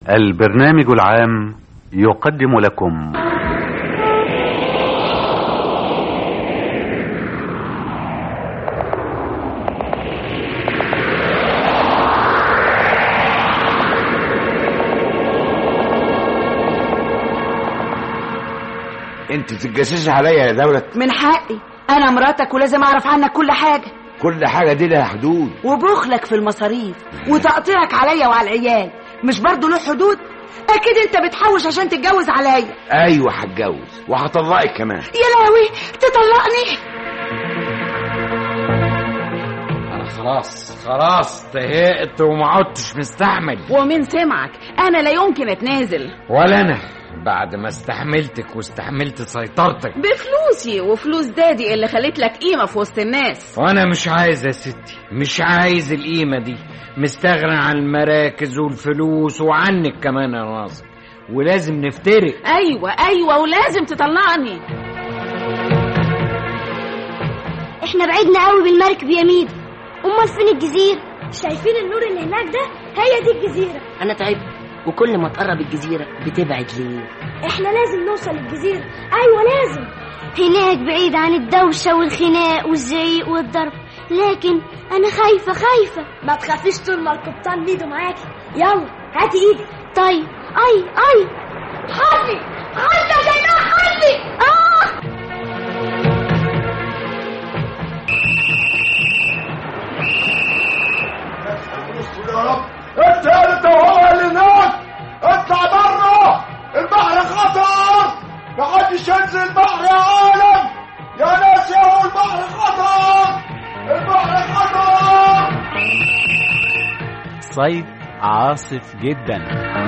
البرنامج العام يقدم لكم انت تتجسسي عليا يا دولة من حقي انا مراتك ولازم اعرف عنك كل حاجه كل حاجة دي لها حدود وبخلك في المصاريف وتقطيعك عليا وعلى العيال مش برضه له حدود اكيد انت بتحوش عشان تتجوز عليا ايوه هتجوز وهطلقك كمان يا لهوي تطلقني انا خلاص خلاص طهقت وما عدتش مستحمل ومن سمعك انا لا يمكن اتنازل ولا انا بعد ما استحملتك واستحملت سيطرتك بفلوسي وفلوس دادي اللي خلت لك قيمه في وسط الناس وانا مش عايز يا ستي مش عايز القيمه دي مستغنى عن المراكز والفلوس وعنك كمان يا ناصر ولازم نفترق ايوه ايوه ولازم تطلعني احنا بعدنا قوي بالمركب يا ميدو امال فين الجزيره شايفين النور اللي هناك ده هي دي الجزيره انا تعبت وكل ما تقرب الجزيرة بتبعد ليه احنا لازم نوصل للجزيره ايوه لازم هناك بعيد عن الدوشه والخناق والزعيق والضرب لكن انا خايفه خايفه ما تخافيش طول ما القبطان ميدو معاكي يلا هاتي ايدك طيب اي اي حلي حلي يا شيماء حلي اه يا رب التالت هو اللي هناك اطلع بره البحر خطر محدش ينزل البحر يا عالم يا ناس يا هو البحر خطر البحر خطر صيد عاصف جدا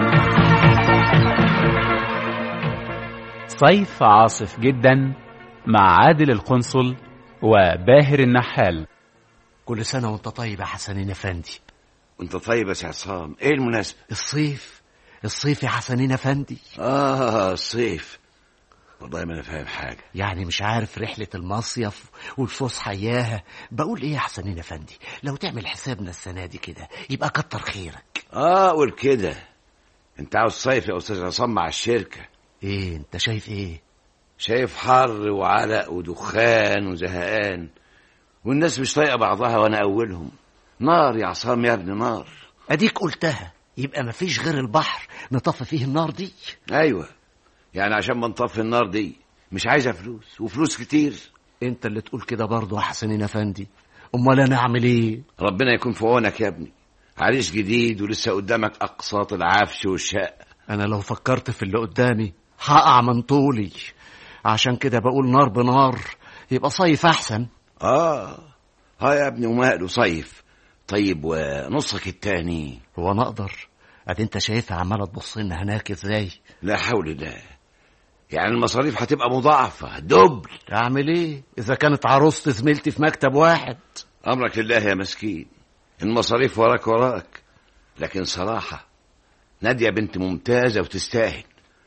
صيف عاصف جدا مع عادل القنصل وباهر النحال كل سنة وانت طيب يا حسنين افندي وانت طيب يا سي عصام ايه المناسبة الصيف الصيف يا حسنين افندي اه الصيف والله ما انا فاهم حاجة يعني مش عارف رحلة المصيف والفسحة اياها بقول ايه يا حسنين افندي لو تعمل حسابنا السنة دي كده يبقى كتر خيرك اه قول كده انت عاوز صيف يا استاذ عصام مع الشركة ايه انت شايف ايه شايف حر وعرق ودخان وزهقان والناس مش طايقة بعضها وانا اولهم نار يا عصام يا ابني نار اديك قلتها يبقى مفيش غير البحر نطفي فيه النار دي ايوه يعني عشان ما نطفي النار دي مش عايزة فلوس وفلوس كتير انت اللي تقول كده برضه يا حسنين افندي امال انا اعمل ايه ربنا يكون في عونك يا ابني عريس جديد ولسه قدامك اقساط العفش والشقة انا لو فكرت في اللي قدامي هقع من طولي عشان كده بقول نار بنار يبقى صيف احسن اه ها يا ابني وماله صيف طيب ونصك التاني هو انا اقدر ادي انت شايفها عماله تبص لنا هناك ازاي لا حول الله يعني المصاريف هتبقى مضاعفة دبل اعمل ايه اذا كانت عروستي زميلتي في مكتب واحد أمرك لله يا مسكين المصاريف وراك وراك لكن صراحة نادية بنت ممتازة وتستاهل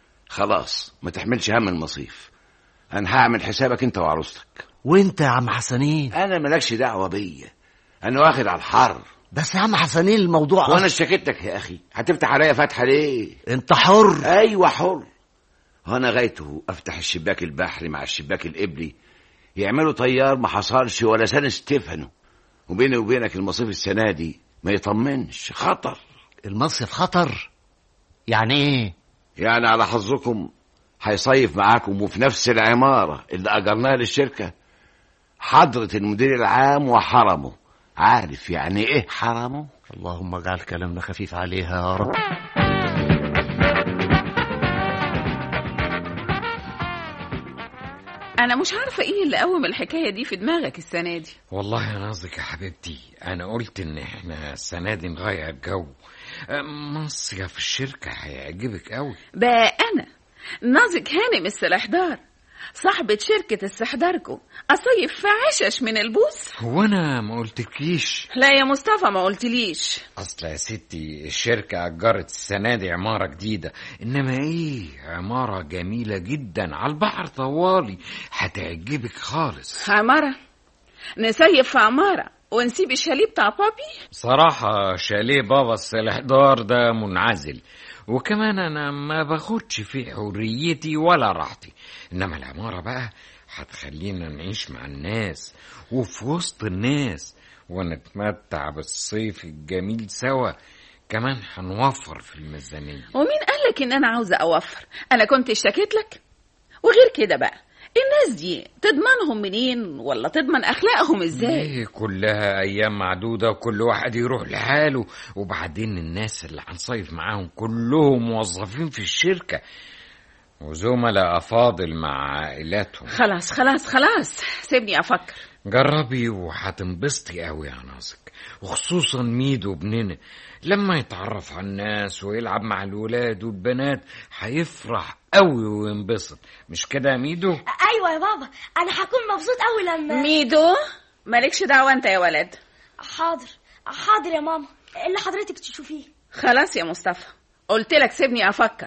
خلاص ما تحملش هم المصيف أنا هعمل حسابك أنت وعروستك وانت يا عم حسنين أنا مالكش دعوة بيا أنا واخد على الحر بس يا عم حسنين الموضوع وأنا أص- اشتكيتك يا أخي هتفتح عليا فتحة ليه انت حر أيوة حر وأنا غايته أفتح الشباك البحري مع الشباك القبلي يعملوا طيار ما حصلش ولا سنة ستيفانو وبيني وبينك المصيف السنة دي ما يطمنش خطر المصيف خطر يعني ايه يعني على حظكم هيصيف معاكم وفي نفس العمارة اللي أجرناها للشركة حضرة المدير العام وحرمه عارف يعني إيه حرمه؟ اللهم اجعل كلامنا خفيف عليها يا رب انا مش عارفه ايه اللي قوم الحكايه دي في دماغك السنه دي والله يا ناظك يا حبيبتي انا قلت ان احنا السنه دي نغير جو أه، مصيف الشركه هيعجبك قوي بقى انا نازك هانم السلاحدار صاحبة شركة استحضاركم أصيف في عشش من البوس هو انا ما قلتلكيش لا يا مصطفى ما قلتليش اصل يا ستي الشركه اجرت السنه دي عماره جديده انما ايه عماره جميله جدا على البحر طوالي هتعجبك خالص عمارة نسيف في عمارة ونسيب الشاليه بتاع بابي صراحة شاليه بابا السلاحدار ده منعزل وكمان انا ما باخدش في حريتي ولا راحتي انما العمارة بقى هتخلينا نعيش مع الناس وفي وسط الناس ونتمتع بالصيف الجميل سوا كمان هنوفر في الميزانية ومين قالك ان انا عاوزة اوفر انا كنت اشتكيت لك وغير كده بقى الناس دي تضمنهم منين ولا تضمن اخلاقهم ازاي ليه كلها ايام معدودة وكل واحد يروح لحاله وبعدين الناس اللي هنصيف معاهم كلهم موظفين في الشركة وزملاء افاضل مع عائلاتهم خلاص خلاص خلاص سيبني افكر جربي وهتنبسطي قوي يا نازك وخصوصا ميدو ابننا لما يتعرف على الناس ويلعب مع الولاد والبنات هيفرح قوي وينبسط مش كده يا ميدو ايوه يا بابا انا هكون مبسوط قوي لما ميدو مالكش دعوة انت يا ولد حاضر حاضر يا ماما اللي حضرتك تشوفيه خلاص يا مصطفى قلت لك سيبني افكر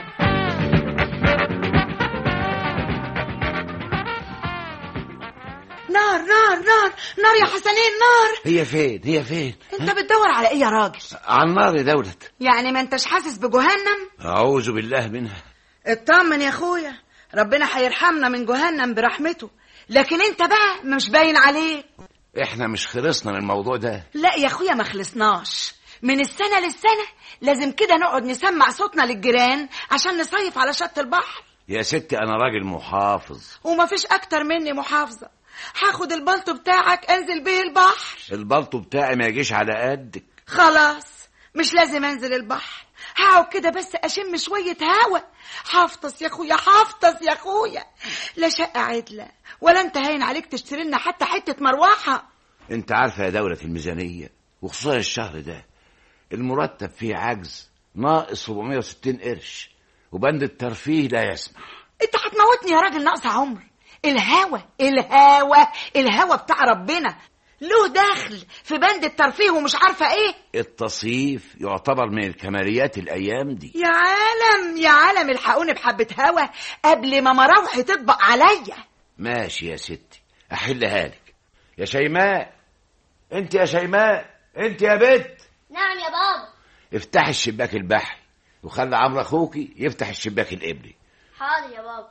نار نار نار نار يا حسنين نار هي فين هي فين انت بتدور على ايه يا راجل على النار يا دولت يعني ما انتش حاسس بجهنم اعوذ بالله منها اطمن يا اخويا ربنا هيرحمنا من جهنم برحمته لكن انت بقى مش باين عليك احنا مش خلصنا من الموضوع ده لا يا اخويا ما خلصناش من السنة للسنة لازم كده نقعد نسمع صوتنا للجيران عشان نصيف على شط البحر يا ستي انا راجل محافظ ومفيش اكتر مني محافظة هاخد البلطو بتاعك انزل بيه البحر البلطو بتاعي ما يجيش على قدك خلاص مش لازم انزل البحر هقعد كده بس اشم شوية هوا حافظ يا اخويا حافظ يا اخويا لا شقة عدلة ولا انت هين عليك تشتري لنا حتى حتة مروحة انت عارفه يا دولة الميزانية وخصوصا الشهر ده المرتب فيه عجز ناقص 460 قرش وبند الترفيه لا يسمح انت هتموتني يا راجل ناقص عمر الهوى الهوى الهوى بتاع ربنا له دخل في بند الترفيه ومش عارفة ايه التصيف يعتبر من الكماليات الايام دي يا عالم يا عالم الحقوني بحبة هوا قبل ما مراوحي تطبق عليا ماشي يا ستي احلها لك يا شيماء انت يا شيماء انت يا بت نعم يا بابا افتحي الشباك البحري وخلي عمرو اخوكي يفتح الشباك القبلي حاضر يا بابا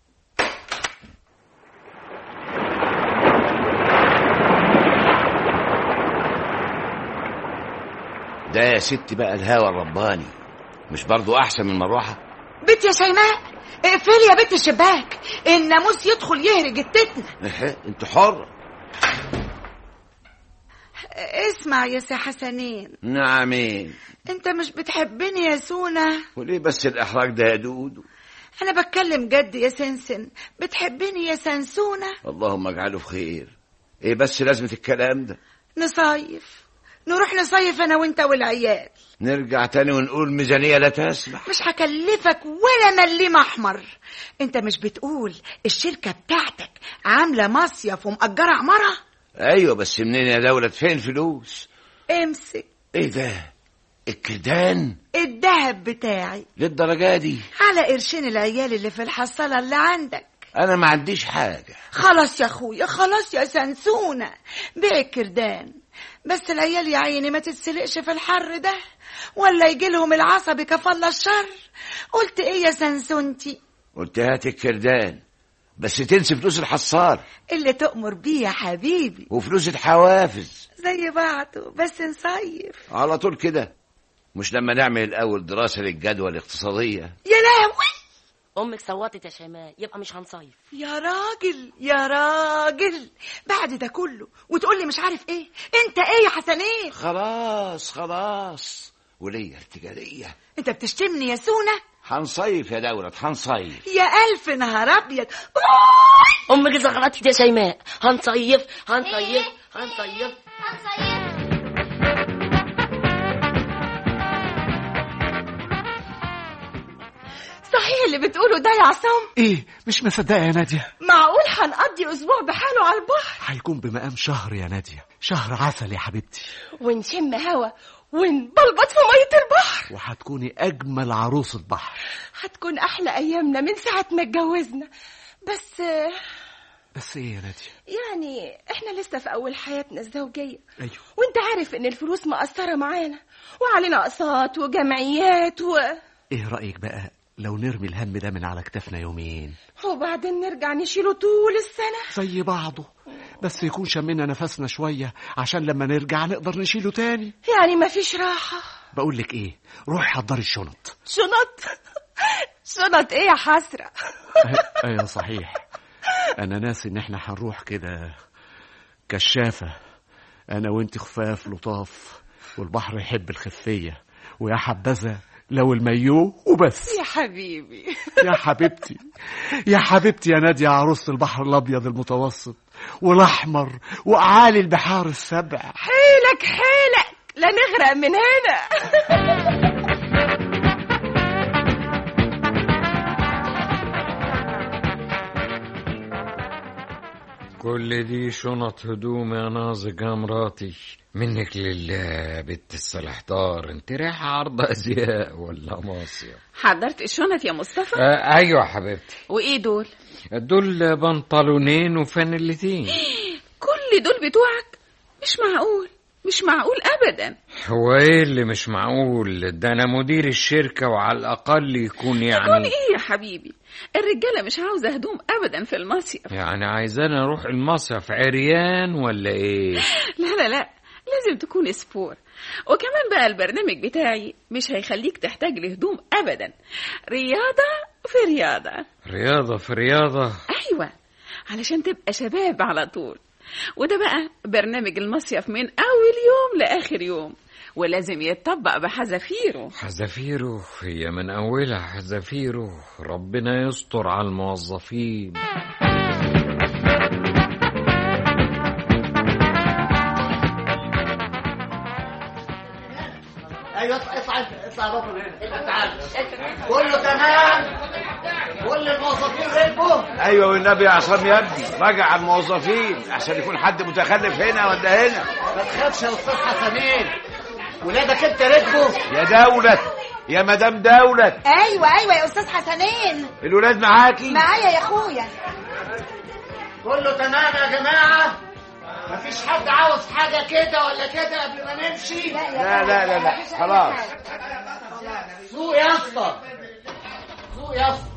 ده يا ستي بقى الهوا الرباني مش برضو احسن من المروحه بنت يا شيماء اقفلي يا بنت الشباك الناموس يدخل يهرج التتنة إيه، انت حر اسمع يا سي حسنين نعمين انت مش بتحبني يا سونا وليه بس الاحراج ده يا دودو انا بتكلم جد يا سنسن بتحبني يا سنسونة اللهم اجعله في خير ايه بس لازمه الكلام ده نصيف نروح نصيف انا وانت والعيال نرجع تاني ونقول ميزانيه لا تسمح مش هكلفك ولا مليم احمر انت مش بتقول الشركة بتاعتك عاملة مصيف ومأجرة عمارة ايوه بس منين يا دولة فين فلوس امسك ايه ده الكردان الذهب بتاعي للدرجه دي على قرشين العيال اللي في الحصالة اللي عندك انا ما عنديش حاجه خلاص يا اخويا خلاص يا سنسونة بيع الكردان بس العيال يا عيني ما تتسلقش في الحر ده ولا يجي لهم العصبي كفالة الشر قلت ايه يا سنسونتي قلت هات الكردان بس تنسي فلوس الحصار اللي تؤمر بيه يا حبيبي وفلوس الحوافز زي بعضه بس نصيف على طول كده مش لما نعمل الاول دراسه للجدوى الاقتصاديه يا لهوي امك صوتت يا شيماء يبقى مش هنصيف يا راجل يا راجل بعد ده كله وتقول لي مش عارف ايه انت ايه يا حسنين خلاص خلاص وليا ارتجاليه انت بتشتمني يا سونا هنصيف يا دولة هنصيف يا الف نهار ابيض امك زغرتت يا شيماء هنصيف هنصيف هنصيف هنصيف صحيح اللي بتقوله ده يا عصام ايه مش مصدقه يا ناديه معقول هنقضي اسبوع بحاله على البحر هيكون بمقام شهر يا ناديه شهر عسل يا حبيبتي ونشم هوا ونبلبط في مية البحر وهتكوني اجمل عروس البحر هتكون احلى ايامنا من ساعة ما اتجوزنا بس بس ايه يا ناديه يعني احنا لسه في اول حياتنا الزوجية ايوه وانت عارف ان الفلوس مقصرة معانا وعلينا اقساط وجمعيات و... ايه رأيك بقى لو نرمي الهم ده من على كتافنا يومين وبعدين نرجع نشيله طول السنة زي بعضه بس يكون شمنا نفسنا شوية عشان لما نرجع نقدر نشيله تاني يعني مفيش راحة بقول لك ايه روحي حضري الشنط شنط شنط ايه يا حسرة أي- ايوه صحيح انا ناسي ان احنا هنروح كده كشافة انا وانت خفاف لطاف والبحر يحب الخفية ويا حبذا لو المايو وبس يا حبيبي يا حبيبتي يا حبيبتي يا نادية عروسة البحر الأبيض المتوسط والأحمر وأعالي البحار السبع حيلك حيلك لا نغرق من هنا كل دي شنط هدوم يا نازك يا مراتي منك لله بنت السلحدار انت رايحة عرض ازياء ولا مصيف حضرت الشنط يا مصطفى آه ايوه حبيبتي وايه دول دول بنطلونين وفانيلتين كل دول بتوعك مش معقول مش معقول ابدا هو ايه اللي مش معقول ده انا مدير الشركة وعلى الاقل يكون تقول يعني ايه يا حبيبي الرجاله مش عاوزه هدوم ابدا في المصيف يعني عايزاني اروح المصيف عريان ولا ايه لا لا لا لازم تكون سبور وكمان بقى البرنامج بتاعي مش هيخليك تحتاج لهدوم ابدا رياضه في رياضه رياضة في رياضة ايوه علشان تبقى شباب على طول وده بقى برنامج المصيف من اول يوم لاخر يوم ولازم يتطبق بحذافيره حذافيره هي من اولها حذافيره ربنا يستر على الموظفين ايوه اطلع اطلع اطلع بطل هنا تعال كله تمام كل الموظفين ركبوا ايوه والنبي يا عصام يا ابني راجع على الموظفين عشان يكون حد متخلف هنا ولا هنا ما تخافش يا استاذ حسنين ولادك انت ركبوا يا دولة يا مدام دولة ايوه ايوه يا استاذ حسنين الولاد معاكي معايا يا اخويا كله تمام يا جماعه مفيش حد عاوز حاجه كده ولا كده قبل ما نمشي لا لا لا لا خلاص سوق يا اسطى سوق يا اسطى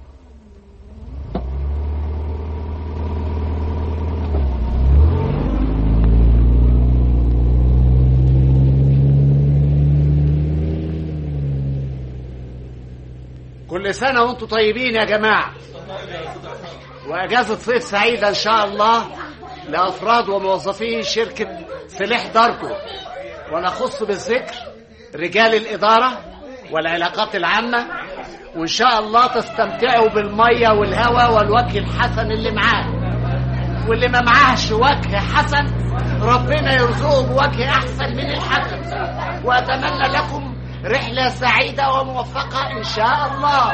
كل سنة وانتم طيبين يا جماعة وأجازة صيف سعيدة إن شاء الله لأفراد وموظفين شركة سلاح داركو ونخص بالذكر رجال الإدارة والعلاقات العامة وإن شاء الله تستمتعوا بالمية والهواء والوجه الحسن اللي معاه واللي ما معاهش وجه حسن ربنا يرزقه بوجه أحسن من الحسن وأتمنى لكم رحلة سعيدة وموفقة إن شاء الله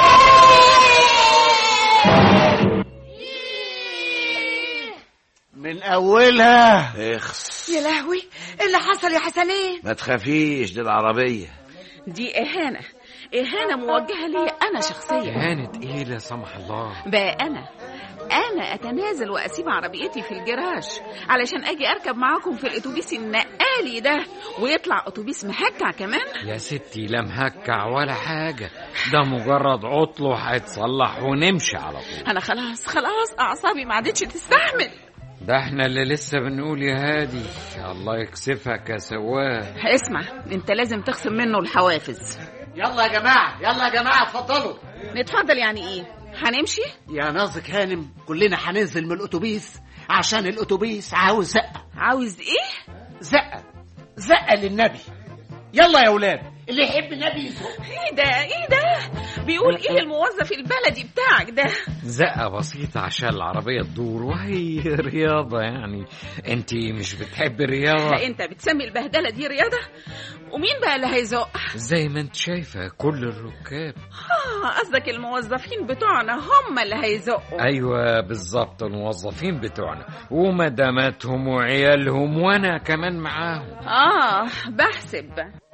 من أولها اخس يا لهوي ايه اللي حصل يا حسنين ما تخافيش دي العربية دي إهانة إهانة موجهة لي أنا شخصيا كانت ايه لا سمح الله بقى أنا أنا أتنازل وأسيب عربيتي في الجراج علشان أجي أركب معاكم في الأتوبيس النقالي ده ويطلع أتوبيس محكع كمان يا ستي لا مهكع ولا حاجة ده مجرد عطل وهيتصلح ونمشي على طول أنا خلاص خلاص أعصابي ما عادتش تستحمل ده احنا اللي لسه بنقول يا هادي الله يكسفك يا سواق اسمع أنت لازم تخصم منه الحوافز يلا يا جماعة يلا يا جماعة اتفضلوا نتفضل يعني إيه هنمشي يا نازك هانم كلنا هننزل من الأتوبيس عشان الأتوبيس عاوز زقة عاوز إيه زقة زقة للنبي يلا يا ولاد اللي يحب النبي يزق إيه ده إيه ده بيقول إيه الموظف البلدي بتاعك ده زقة بسيطة عشان العربية تدور وهي رياضة يعني انت مش بتحب الرياضة لا أنت بتسمي البهدلة دي رياضة ومين بقى اللي هيزق زي ما انت شايفة كل الركاب آه قصدك الموظفين بتوعنا هم اللي هيزقوا ايوه بالظبط الموظفين بتوعنا ومداماتهم وعيالهم وانا كمان معاهم آه بحسب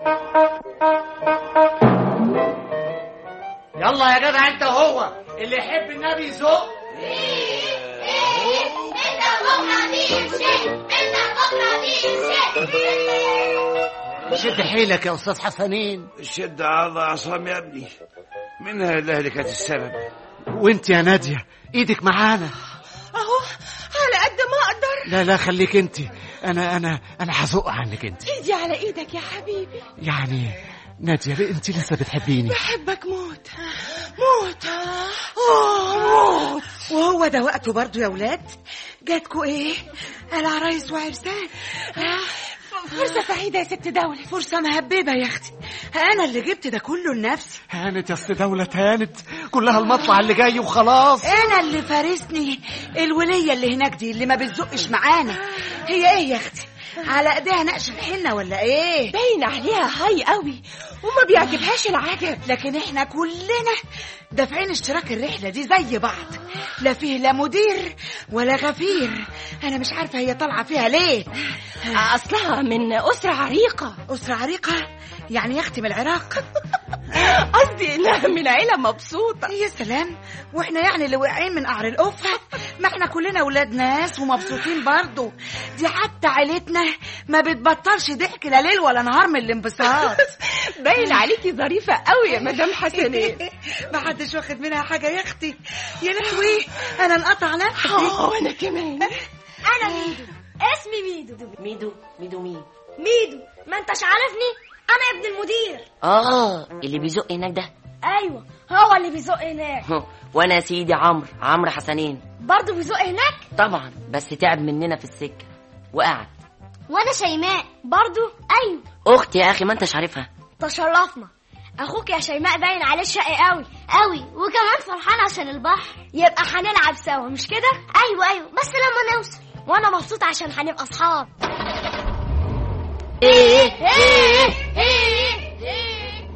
يلا يا جدع انت وهو اللي يحب النبي يزق شد حيلك يا استاذ حسنين الشد على الله يا عصام يا ابني منها لله اللي كانت السبب وانت يا ناديه ايدك معانا اهو على قد ما اقدر لا لا خليك انت انا انا انا هزق عنك انت ايدي على ايدك يا حبيبي يعني ناديه انت لسه بتحبيني بحبك موت موت اه موت وهو ده وقته برضو يا ولاد جاتكوا ايه العرايس وعرسان فرصة سعيدة يا ست دولة فرصة مهببة يا اختي انا اللي جبت ده كله لنفسي هانت يا ست دولة هانت كلها المطلع اللي جاي وخلاص انا اللي فارسني الولية اللي هناك دي اللي ما بتزقش معانا هي ايه يا اختي على ايديها نقش الحنة ولا ايه باين عليها هاي قوي وما بيعجبهاش العجب لكن احنا كلنا دافعين اشتراك الرحلة دي زي بعض لا فيه لا مدير ولا غفير انا مش عارفة هي طالعة فيها ليه اصلها من اسرة عريقة اسرة عريقة يعني يا اختي من العراق قصدي انها من عيلة مبسوطة يا سلام واحنا يعني اللي واقعين من قعر القفة ما احنا كلنا ولاد ناس ومبسوطين برضو دي حتى عيلتنا ما بتبطلش ضحك لا ليل ولا نهار من الانبساط باين عليكي ظريفة قوي يا مدام حسنين ما حدش واخد منها حاجة يا اختي يا لهوي انا انقطع نفسي وانا كمان انا ميدو اسمي ميدو ميدو ميدو مين ميدو ما انتش عارفني انا ابن المدير اه اللي بيزق هناك ده ايوه هو اللي بيزق هناك وانا يا سيدي عمرو عمرو حسنين برضه بيزق هناك طبعا بس تعب مننا في السكه وقعد وانا شيماء برضه ايوه اختي يا اخي ما انتش عارفها تشرفنا اخوك يا شيماء باين عليه شقي قوي قوي وكمان فرحان عشان البحر يبقى هنلعب سوا مش كده ايوه ايوه بس لما نوصل وانا مبسوط عشان هنبقى اصحاب ايه ايه ايه ايه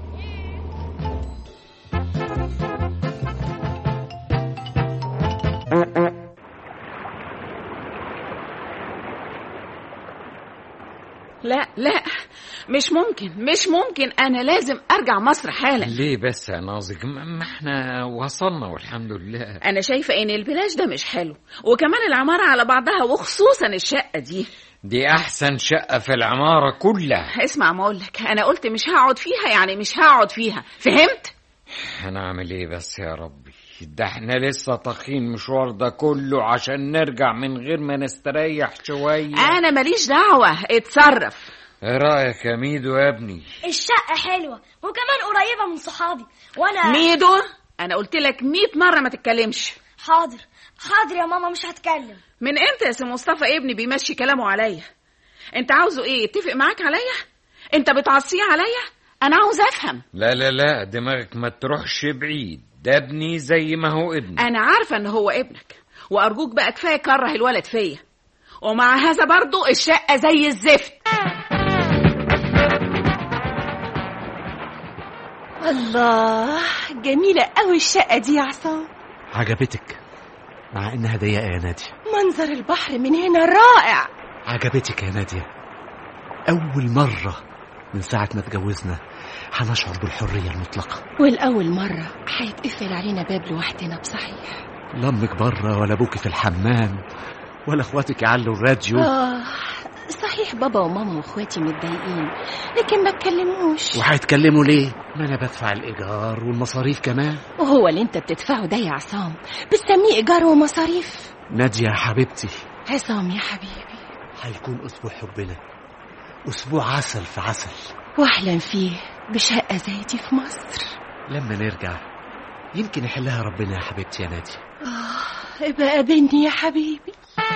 لا لا مش ممكن مش ممكن انا لازم ارجع مصر حالا ليه بس يا ناظر ما ما احنا وصلنا والحمد لله انا شايفه ان البلاش ده مش حلو وكمان العماره على بعضها وخصوصا الشقه دي دي احسن شقه في العماره كلها اسمع ما اقولك انا قلت مش هقعد فيها يعني مش هقعد فيها فهمت هنعمل ايه بس يا ربي ده احنا لسه طاخين مشوار ده كله عشان نرجع من غير ما نستريح شويه انا ماليش دعوه اتصرف ايه رايك يا ميدو يا ابني الشقه حلوه وكمان قريبه من صحابي وانا ميدو انا قلت لك 100 مره ما تتكلمش حاضر حاضر يا ماما مش هتكلم من امتى يا سي مصطفى ابني بيمشي كلامه عليا انت عاوزه ايه يتفق معاك عليا انت بتعصيه عليا انا عاوز افهم لا لا لا دماغك ما تروحش بعيد ده ابني زي ما هو ابني انا عارفه ان هو ابنك وارجوك بقى كفايه كره الولد فيا ومع هذا برضو الشقه زي الزفت الله جميله قوي الشقه دي يا عصام عجبتك مع انها ضيقه يا ناديه منظر البحر من هنا رائع عجبتك يا ناديه اول مره من ساعه ما اتجوزنا هنشعر بالحريه المطلقه والاول مره هيتقفل علينا باب لوحدنا بصحيح لا امك بره ولا ابوكي في الحمام ولا اخواتك يعلوا الراديو اه صحيح بابا وماما واخواتي متضايقين لكن ما اتكلموش وهيتكلموا ليه ما انا بدفع الايجار والمصاريف كمان وهو اللي انت بتدفعه ده يا عصام بتسميه ايجار ومصاريف ناديه يا حبيبتي عصام يا حبيبي هيكون اسبوع حبنا اسبوع عسل في عسل واحلم فيه بشقه زي دي في مصر لما نرجع يمكن يحلها ربنا يا حبيبتي يا ناديه اه ابقى قابلني يا حبيبي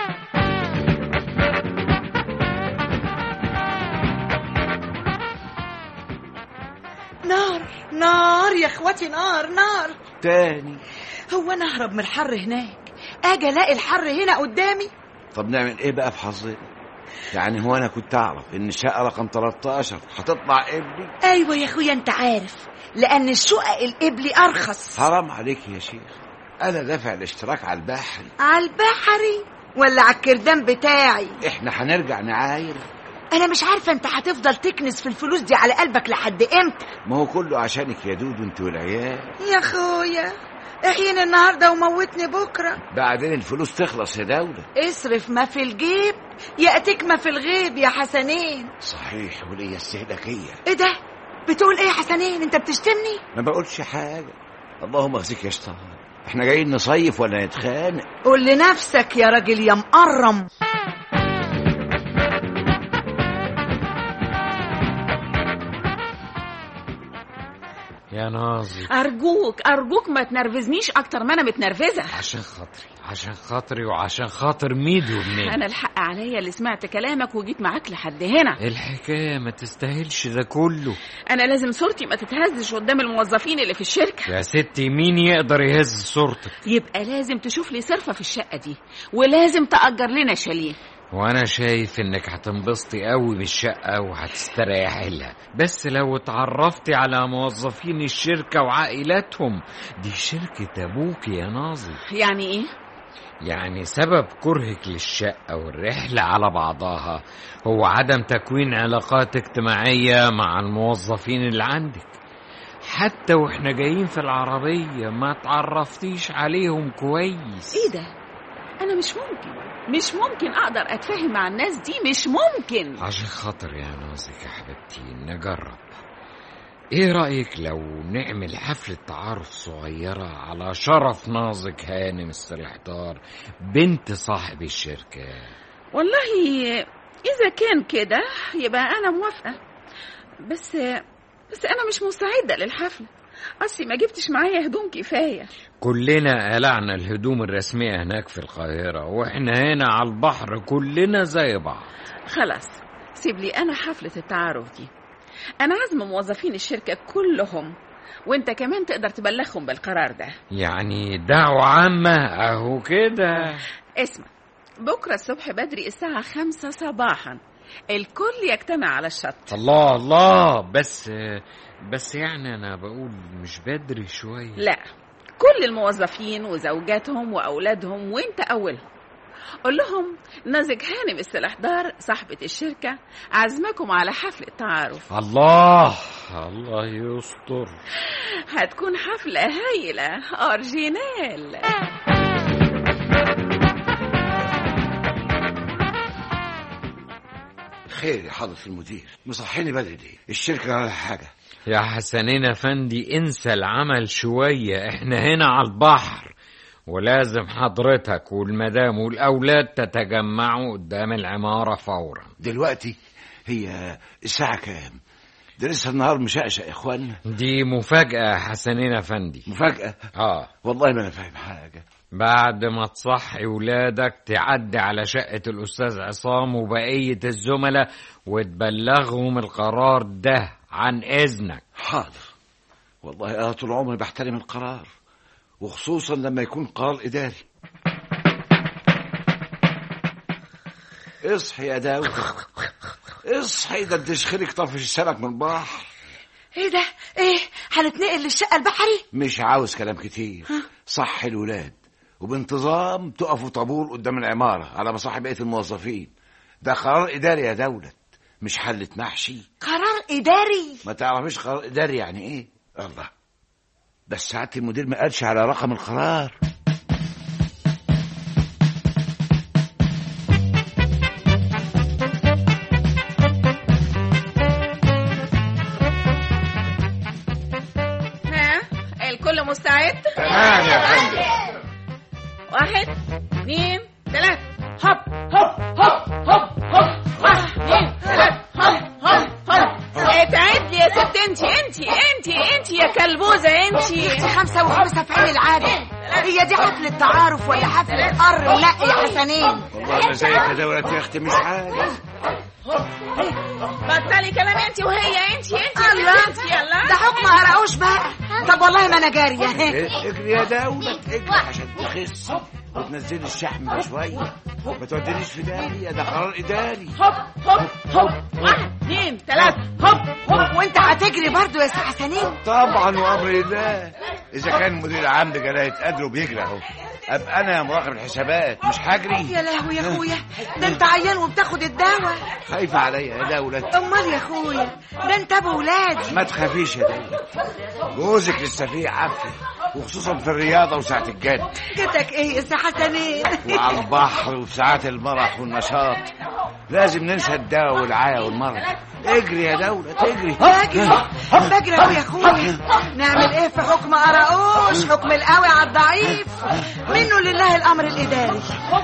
نار نار يا اخواتي نار نار تاني هو انا اهرب من الحر هناك اجي الاقي الحر هنا قدامي طب نعمل ايه بقى في حظنا يعني هو انا كنت اعرف ان الشقه رقم 13 هتطلع ابني ايوه يا اخويا انت عارف لان الشقق القبلي ارخص حرام عليك يا شيخ انا دافع الاشتراك على البحر على البحري ولا على الكردان بتاعي احنا هنرجع نعاير انا مش عارفه انت هتفضل تكنس في الفلوس دي على قلبك لحد امتى ما هو كله عشانك يا دود انت والعيال يا اخويا احييني النهارده وموتني بكره بعدين الفلوس تخلص يا دولة اصرف ما في الجيب ياتيك ما في الغيب يا حسنين صحيح وليا استهلاكية ايه ده بتقول ايه يا حسنين انت بتشتمني ما بقولش حاجة اللهم اخزيك يا شيطان احنا جايين نصيف ولا نتخانق قول لنفسك يا راجل يا مقرم يا ناظر ارجوك ارجوك ما تنرفزنيش اكتر ما انا متنرفزه عشان خاطري عشان خاطري وعشان خاطر ميدو منين انا الحق عليا اللي سمعت كلامك وجيت معاك لحد هنا الحكاية ما تستاهلش ده كله انا لازم صورتي ما تتهزش قدام الموظفين اللي في الشركه يا ستي مين يقدر يهز صورتك يبقى لازم تشوف لي صرفه في الشقه دي ولازم تأجر لنا شاليه وانا شايف انك هتنبسطي قوي بالشقة وهتستريحي لها بس لو اتعرفتي على موظفين الشركة وعائلاتهم دي شركة ابوك يا ناظر يعني ايه يعني سبب كرهك للشقة والرحلة على بعضها هو عدم تكوين علاقات اجتماعية مع الموظفين اللي عندك حتى واحنا جايين في العربية ما تعرفتيش عليهم كويس ايه ده انا مش ممكن مش ممكن اقدر اتفاهم مع الناس دي مش ممكن عشان خاطر يا نازك يا حبيبتي نجرب ايه رأيك لو نعمل حفلة تعارف صغيرة على شرف نازك هانم السلحدار بنت صاحب الشركة والله اذا كان كده يبقى انا موافقه بس بس انا مش مستعده للحفله اصلي ما جبتش معايا هدوم كفايه كلنا قلعنا الهدوم الرسمية هناك في القاهرة واحنا هنا على البحر كلنا زي بعض خلاص سيب لي انا حفله التعارف دي انا عازم موظفين الشركه كلهم وانت كمان تقدر تبلغهم بالقرار ده يعني دعوة عامة اهو كده اسمع بكره الصبح بدري الساعه خمسة صباحا الكل يجتمع على الشط الله الله بس بس يعني انا بقول مش بدري شوية لا كل الموظفين وزوجاتهم واولادهم وانت اولهم قول لهم نازك هانم السلحدار صاحبة الشركة عزمكم على حفلة تعارف الله الله يستر هتكون حفلة هايلة أورجينال خير يا حضرة المدير مصحيني بدري ليه الشركة ولا حاجة يا حسنين افندي انسى العمل شوية احنا هنا على البحر ولازم حضرتك والمدام والأولاد تتجمعوا قدام العمارة فورا دلوقتي هي الساعة كام ده لسه النهار مشقشق يا اخوانا دي مفاجأة حسنين أفندي مفاجأة اه والله ما انا فاهم حاجة بعد ما تصحي ولادك تعدي على شقة الأستاذ عصام وبقية الزملاء وتبلغهم القرار ده عن إذنك حاضر والله انا طول عمري بحترم القرار وخصوصا لما يكون قرار اداري اصحي يا داود اصحي ده انت تشخرك طفش السمك من البحر ايه ده ايه هنتنقل للشقه البحري مش عاوز كلام كتير صح الولاد وبانتظام تقفوا طابور قدام العمارة على مصاحب بقية الموظفين ده قرار إداري يا دولة مش حلة محشي قرار اداري ما تعرفيش قرار إداري يعني إيه الله بس ساعة المدير ما قالش على رقم القرار ها الكل مستعد تمام يا فندم واحد اثنين ثلاثة هب هب هب هب هب واحد اثنين ثلاثة هب هب هب اتعد لي يا ست انت انت انت انت يا كلبوزة انت دي خمسة وخمسة في عين العادة هي دي حفلة تعارف ولا حفلة قر ونق يا حسنين والله ما زيك يا دولة يا أختي مش عارف بطلي كلام انت وهي انت انت الله انت يلا ده حكم هرقوش بقى طب والله ما انا جارية إيه، اجري يا دولة اجري عشان تخس وتنزلي الشحم ده شوية ما تودينيش في داهية ده قرار إداري هب هب هب واحد اثنين ثلاثة هب هب وانت هتجري برضو يا سي حسنين طبعا وامر الله اذا كان مدير العام بجلاله قدره بيجري اهو ابقى انا يا مراقب الحسابات مش هجري يا لهوي يا اخويا ده انت عيان وبتاخد الدواء خايفه عليا يا دولة امال يا اخويا ده انت ابو ولادي ما تخافيش يا دولة جوزك لسه فيه عافيه وخصوصا في الرياضة وساعة الجد جاتك ايه يا سي حسنين وعلى البحر وفي ساعات المرح والنشاط لازم ننسى الدواء والعيا والمرض اجري يا دولة اجري بجري بجري أهو يا اخويا نعمل ايه في حكم قراقوش حكم القوي على الضعيف منه لله الامر الاداري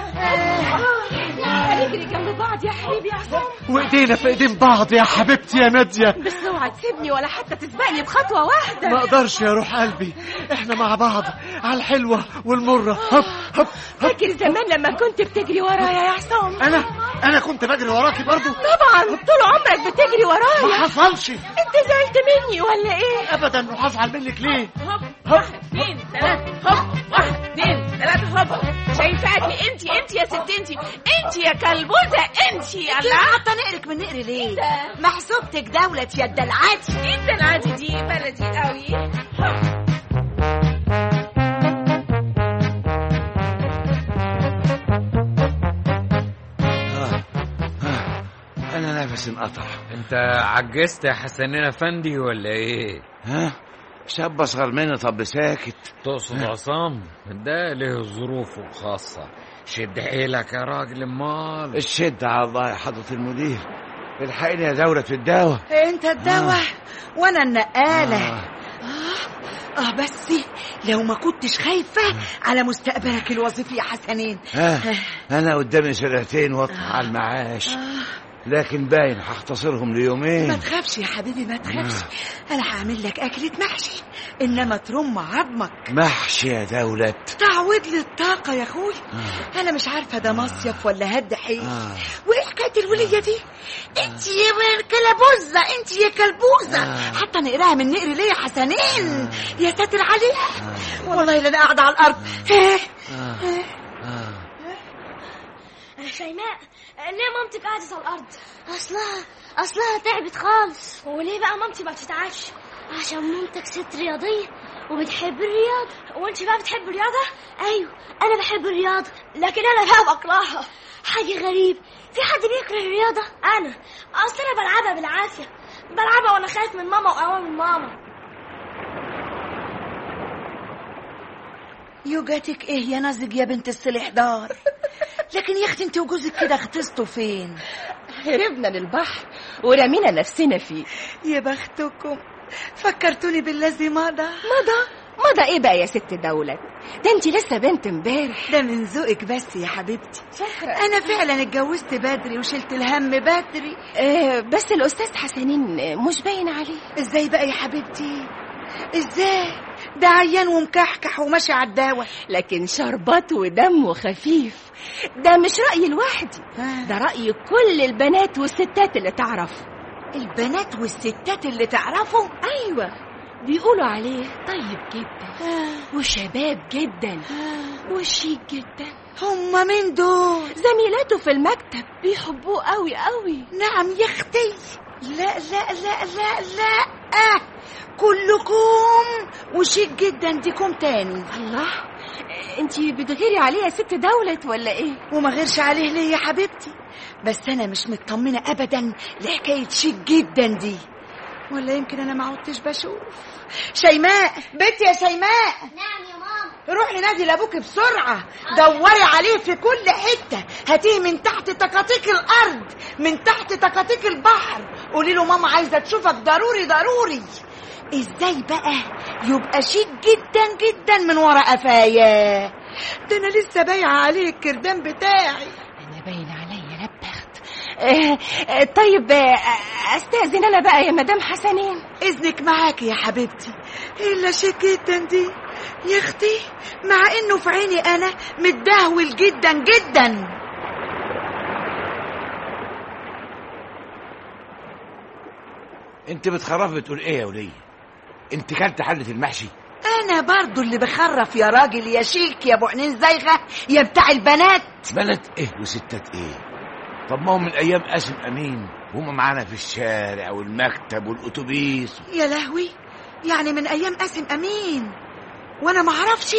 نجري جنب بعض يا حبيبي يا عصام وايدينا في ايدين بعض يا حبيبتي يا ناديه بس اوعى تسيبني ولا حتى تسبقني بخطوه واحده ما اقدرش يا روح قلبي احنا مع بعض على الحلوه والمره هب هب فاكر زمان لما كنت بتجري ورايا يا عصام انا انا كنت بجري وراكي برضو طبعا طول عمرك بتجري ما ورايا حصلش انت زعلت مني ولا ايه ابدا وهزعل منك ليه هوب واحد اثنين ثلاثة هوب واحد اثنين ثلاثة هوب شايفاكي انت انت يا ست انت انت يا كلبوزة انت يا كده الله حاطه نقرك من نقر ليه محسوبتك دولة يا الدلعاتي انت العادي دي بلدي قوي هوب آه. آه. انا نفسي انقطع انت عجزت يا حسنين افندي ولا ايه ها شاب اصغر مني طب ساكت تقصد عصام ده له ظروفه الخاصة شد حيلك يا راجل امال الشد على الله يا حضرة المدير الحقني يا دولة في الدواء انت الدواء وانا النقالة آه. آه. اه بس لو ما كنتش خايفة على مستقبلك الوظيفي يا حسنين ها انا قدامي سنتين واطلع على المعاش لكن باين هختصرهم ما ليومين تخافش يا حبيبي ما تخافش انا هعمل لك اكلة محشي انما ترم عظمك محشي يا دولة تعود لي الطاقة يا اخوي انا مش عارفة ده مصيف ولا هد حيل آه. وايه حكاية الولية دي انت يا كلبوزة انت يا كلبوزة آه. حتى نقراها من نقر ليه يا حسنين يا ساتر عليها والله لا انا قاعدة على الارض آه. آه. شيماء ليه مامتك قعدت على الارض اصلها اصلها تعبت خالص وليه بقى مامتي ما بتتعش عشان مامتك ست رياضيه وبتحب الرياضه وانت بقى بتحب الرياضه ايوه انا بحب الرياضه لكن انا بقى بكرهها حاجه غريب في حد بيكره الرياضه انا اصل انا بلعبها بالعافيه بلعبها وانا خايف من ماما واوامر ماما يوجاتك ايه يا نازج يا بنت السلح دار لكن يا اختي انت وجوزك كده اغتصتوا فين هربنا للبحر ورمينا نفسنا فيه يا بختكم فكرتوني بالذي مضى مضى مضى ايه بقى يا ست دولة ده انت لسه بنت امبارح ده من ذوقك بس يا حبيبتي شكرا انا فعلا اتجوزت بدري وشلت الهم بدري آه بس الاستاذ حسنين آه، مش باين عليه ازاي بقى يا حبيبتي ازاي ده عيان ومكحكح وماشي على الدواء لكن شربات ودمه خفيف ده مش رأيي لوحدي ده رأي كل البنات والستات اللي تعرفه البنات والستات اللي تعرفوا ايوه بيقولوا عليه طيب جدا وشباب جدا وشيك جدا هما مين دول زميلاته في المكتب بيحبوه قوي قوي نعم يا اختي لا لا لا لا لا آه. كلكم وشيك جدا ديكم تاني الله انتي بتغيري عليه يا ست دولة ولا ايه وما غيرش عليه ليه يا حبيبتي بس انا مش مطمنه ابدا لحكايه شيك جدا دي ولا يمكن انا ما عدتش بشوف شيماء بنتي يا شيماء نعم يا ماما روحي نادي لابوك بسرعه دوري عليه في كل حته هاتيه من تحت تكاتيك الارض من تحت تكاتيك البحر قولي له ماما عايزه تشوفك ضروري ضروري ازاي بقى يبقى شيك جدا جدا من ورا قفاياه ده انا لسه بايعه عليه الكردان بتاعي انا باين عليا لبخت آه آه طيب آه استاذن انا بقى يا مدام حسنين اذنك معاكي يا حبيبتي الا شيك جدا دي يا اختي مع انه في عيني انا متدهول جدا جدا انت بتخرف بتقول ايه يا ولية انت كلت حلة المحشي انا برضو اللي بخرف يا راجل يا شيك يا ابو عينين زايغه يا بتاع البنات بنات ايه وستات ايه طب ما هو من ايام قاسم امين وهم معانا في الشارع والمكتب والاتوبيس يا لهوي يعني من ايام قاسم امين وانا ما اعرفش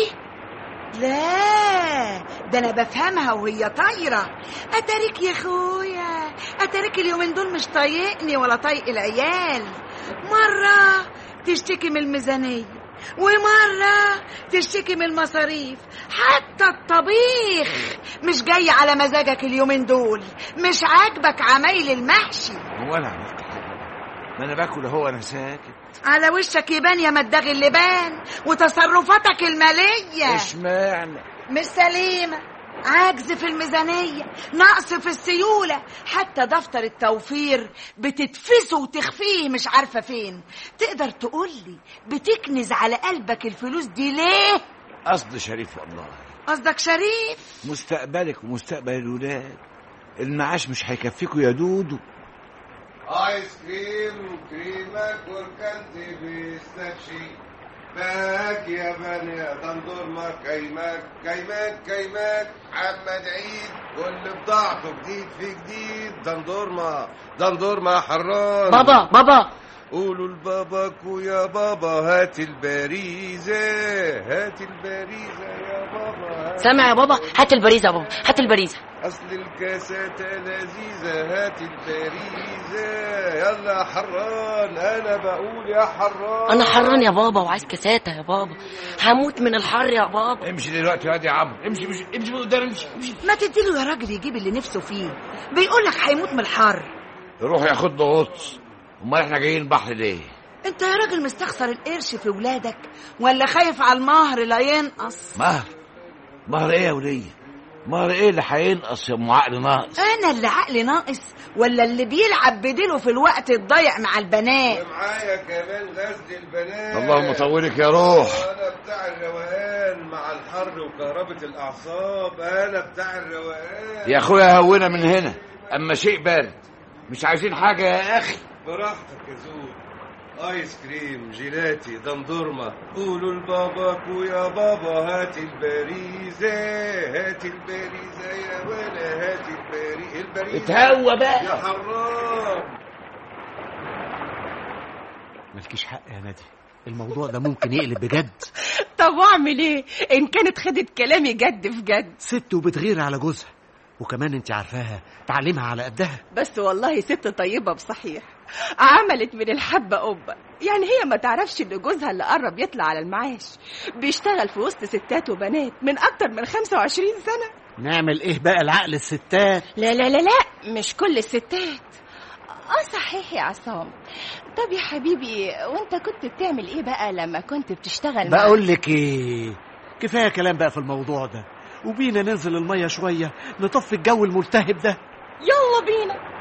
لا ده انا بفهمها وهي طايره اتاريك يا اخويا اتاريك اليومين دول مش طايقني ولا طايق العيال مره تشتكي من الميزانيه ومرة تشتكي من المصاريف حتى الطبيخ مش جاي على مزاجك اليومين دول مش عاجبك عمايل المحشي هو انا عملت حاجه ما انا باكل اهو انا ساكت على وشك يبان يا مداغ اللبان وتصرفاتك المالية اشمعنى مش سليمة عجز في الميزانية نقص في السيولة حتى دفتر التوفير بتتفسه وتخفيه مش عارفة فين تقدر تقولي بتكنز على قلبك الفلوس دي ليه قصد شريف والله قصدك شريف مستقبلك ومستقبل الولاد المعاش مش هيكفيكوا يا دودو ايس كريم كريمك والكلت بيستكشي باك يا بني دندورما كيماك كيماك كيماك محمد عيد كل بضاعته جديد في جديد دندورما دندورما حران بابا بابا قولوا لباباكو يا بابا هات البريزة هات البريزة يا بابا هات سامع يا بابا هات البريزة يا بابا هات البريزة اصل الكاسات لذيذة هات البريزة يلا يا حران انا بقول يا حران انا حران يا بابا وعايز كاساتة يا بابا هموت من الحر يا بابا امشي دلوقتي يا واد يا عمرو امشي امشي امشي من قدام امشي امشي ما تديله يا راجل يجيب اللي نفسه فيه بيقولك هيموت من الحر يروح ياخد له غطس امال احنا جايين البحر ليه انت يا راجل مستخسر القرش في ولادك ولا خايف على المهر لا ينقص مهر مهر ايه يا وليه مهر ايه اللي هينقص يا ام عقل ناقص انا اللي عقلي ناقص ولا اللي بيلعب بديله في الوقت الضايع مع البنات ومعايا كمان غزل البنات اللهم طولك يا روح انا بتاع الروقان مع الحر وكهربة الاعصاب انا بتاع الروقان يا اخويا هونا من هنا اما شيء بارد مش عايزين حاجه يا اخي براحتك يا زود ايس كريم جيلاتي دندورما قولوا لباباكو يا بابا هات البريزة هات البريزة يا ولا هات البري البريزة اتهوى بقى يا حرام مالكيش حق يا نادي الموضوع ده ممكن يقلب بجد طب واعمل ايه ان كانت خدت كلامي جد في جد ست وبتغير على جوزها وكمان انت عارفاها تعليمها على قدها بس والله ست طيبة بصحيح عملت من الحبة قبة يعني هي ما تعرفش ان جوزها اللي قرب يطلع على المعاش بيشتغل في وسط ستات وبنات من اكتر من 25 سنة نعمل ايه بقى العقل الستات لا لا لا لا مش كل الستات اه صحيح يا عصام طب يا حبيبي وانت كنت بتعمل ايه بقى لما كنت بتشتغل مع- بقول لك ايه كفايه كلام بقى في الموضوع ده وبينا ننزل الميه شويه نطفي الجو الملتهب ده يلا بينا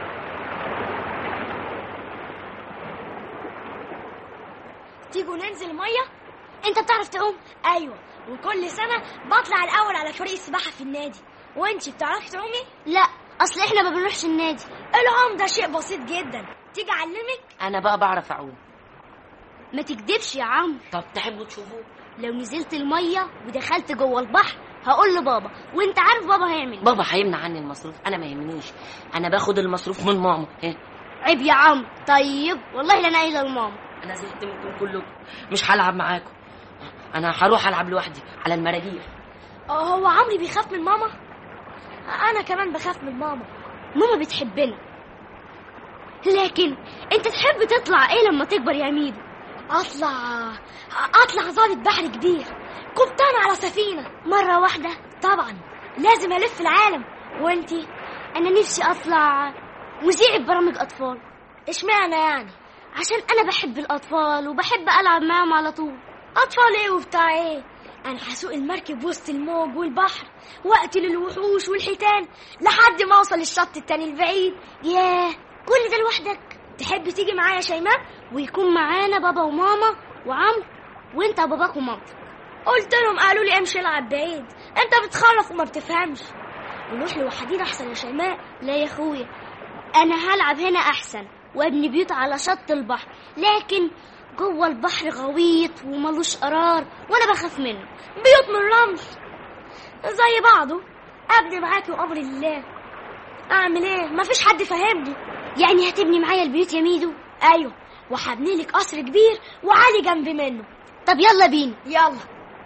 تيجوا ننزل ميه انت بتعرف تعوم ايوه وكل سنه بطلع الاول على فريق السباحه في النادي وانت بتعرفي تعومي لا اصل احنا ما بنروحش النادي العوم ده شيء بسيط جدا تيجي اعلمك انا بقى بعرف اعوم ما تكدبش يا عم طب تحبوا تشوفوه لو نزلت الميه ودخلت جوه البحر هقول لبابا وانت عارف بابا هيعمل إيه. بابا هيمنع عني المصروف انا ما يهمنيش انا باخد المصروف من ماما ها عيب يا عم طيب والله لا انا قايله لماما انا زهقت منكم كلكم مش هلعب معاكم انا هروح العب لوحدي على المراجيح اه هو عمري بيخاف من ماما انا كمان بخاف من ماما ماما بتحبنا لكن انت تحب تطلع ايه لما تكبر يا ميدو اطلع اطلع ضابط بحر كبير قبطان على سفينه مره واحده طبعا لازم الف العالم وانتي انا نفسي اطلع مذيع برامج اطفال اشمعنى يعني عشان انا بحب الاطفال وبحب العب معاهم على طول اطفال ايه وبتاع ايه انا هسوق المركب وسط الموج والبحر واقتل الوحوش والحيتان لحد ما اوصل الشط التاني البعيد ياه كل ده لوحدك تحب تيجي معايا يا شيماء ويكون معانا بابا وماما وعمرو وانت باباك ومامتك قلت لهم قالوا لي امشي العب بعيد انت بتخرف وما بتفهمش نروح لوحدينا احسن يا شيماء لا يا اخويا انا هلعب هنا احسن وابني بيوت على شط البحر لكن جوه البحر غويط وملوش قرار وانا بخاف منه بيوت من رمل زي بعضه ابني معاكي وامر الله اعمل ايه مفيش حد فاهمني يعني هتبني معايا البيوت يا ميدو ايوه وهبني لك قصر كبير وعالي جنب منه طب يلا بينا يلا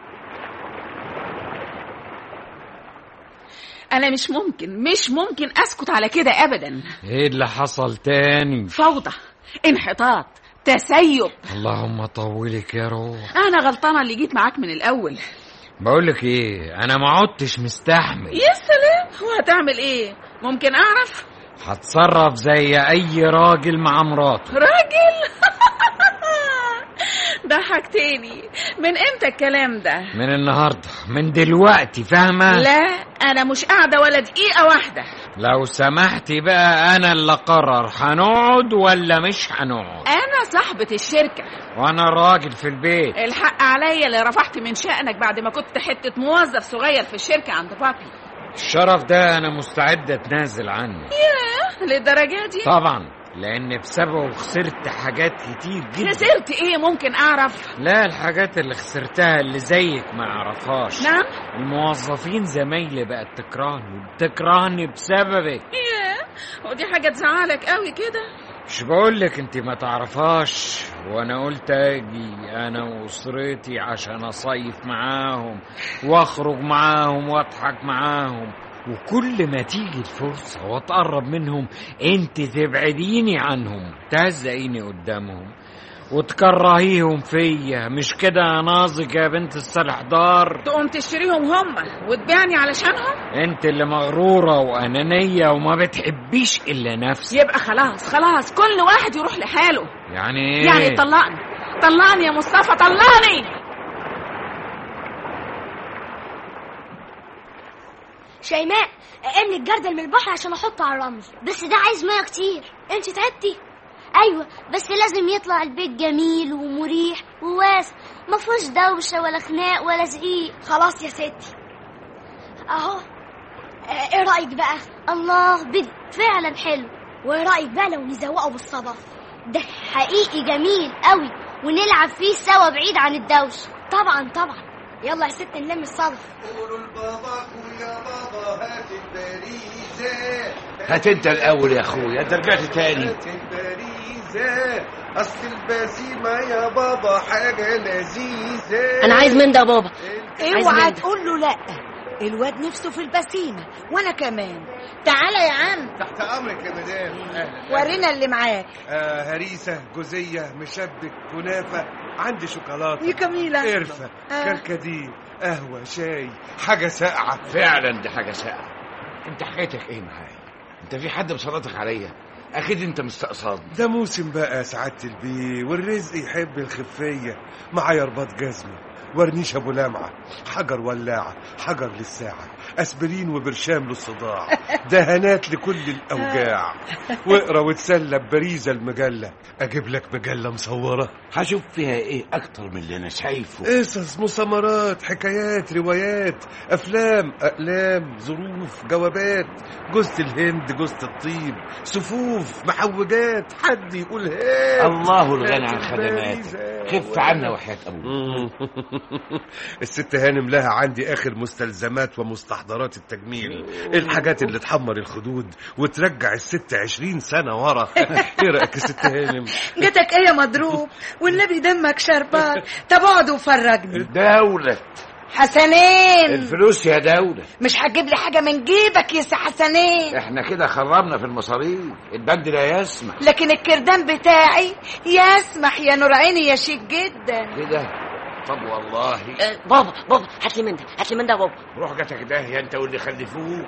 انا مش ممكن مش ممكن اسكت على كده ابدا ايه اللي حصل تاني فوضى انحطاط تسيب اللهم طولك يا روح انا غلطانه اللي جيت معاك من الاول بقولك ايه انا ما عدتش مستحمل يا سلام وهتعمل ايه ممكن اعرف هتصرف زي اي راجل مع مراته راجل ضحكتني من امتى الكلام ده من النهارده من دلوقتي فاهمه لا انا مش قاعده ولا دقيقه واحده لو سمحتي بقى انا اللي اقرر هنقعد ولا مش هنقعد انا صاحبه الشركه وانا راجل في البيت الحق عليا اللي رفعت من شأنك بعد ما كنت حته موظف صغير في الشركه عند بابي الشرف ده انا مستعد اتنازل عنه ياه للدرجه دي طبعا لان بسببه خسرت حاجات كتير جدا خسرت ايه ممكن اعرف لا الحاجات اللي خسرتها اللي زيك ما يعرفهاش نعم الموظفين زمايلي بقت تكرهني تكرهني بسببك ياه ودي حاجه تزعلك قوي كده مش بقولك انت ما تعرفهاش وانا قلت اجي انا واسرتي عشان اصيف معاهم واخرج معاهم واضحك معاهم وكل ما تيجي الفرصة واتقرب منهم انت تبعديني عنهم تهزقيني قدامهم وتكرهيهم فيا مش كده يا ناظك يا بنت الصالح دار تقوم تشتريهم هم وتبيعني علشانهم انت اللي مغرورة وانانية وما بتحبيش الا نفسك يبقى خلاص خلاص كل واحد يروح لحاله يعني ايه يعني طلقني طلقني يا مصطفى طلقني شيماء املي الجردل من البحر عشان احطه على الرمل بس ده عايز ميه كتير انت تعبتي ايوه بس لازم يطلع البيت جميل ومريح وواسع ما فيهوش دوشه ولا خناق ولا زعيق خلاص يا ستي اهو آه، ايه رايك بقى الله بيت فعلا حلو وايه رايك بقى لو نزوقه بالصدف ده حقيقي جميل قوي ونلعب فيه سوا بعيد عن الدوشه طبعا طبعا يلا يا ست نلم الصدف قولوا لباباكوا يا بابا هات البريزة هات انت الاول يا اخويا انت رجعت تاني هات البريزة أصل البسيمة يا بابا حاجة لذيذة انا عايز من ده يا بابا عايز اوعى منك. تقول له لا الواد نفسه في البسيمة وانا كمان تعالى يا عم تحت أمرك يا مدام أهلا ورينا اللي معاك آه هريسة جوزية مشبك كنافة عندي شوكولاتة يا جميلة قرفة آه. كركديه قهوة شاي حاجة ساقعة فعلا دي حاجه ساقعه انت حكايتك ايه معايا انت في حد مسلطك عليا اكيد انت مستقصاد ده موسم بقى يا سعادة البيه والرزق يحب الخفية معايا رباط جزمة ورنيش ابو لمعة حجر ولاعة حجر للساعة اسبرين وبرشام للصداع دهانات لكل الاوجاع واقرا وتسلى ببريزة المجلة اجيب لك مجلة مصورة هشوف فيها ايه اكتر من اللي انا شايفه قصص مسامرات حكايات روايات افلام اقلام ظروف جوابات جوزة الهند جوزة الطيب صفوف محوجات حد يقول هات الله الغني عن هات خدماتك البريزة. خف عنا وحياة ابوك الست هانم لها عندي اخر مستلزمات ومستحضرات التجميل الحاجات اللي تحمر الخدود وترجع الست عشرين سنة ورا ايه رأيك يا ست هانم جاتك ايه يا مضروب والنبي دمك شربان طب اقعد وفرجني دولة حسنين الفلوس يا دولة مش هتجيب لي حاجة من جيبك يا سي حسنين احنا كده خربنا في المصاريف البند لا يسمح لكن الكردان بتاعي يسمح يا نور عيني يا شيك جدا كده طب والله آه، بابا بابا هات لي من ده هات لي من ده يا بابا روح جاتك داهية انت واللي خلفوك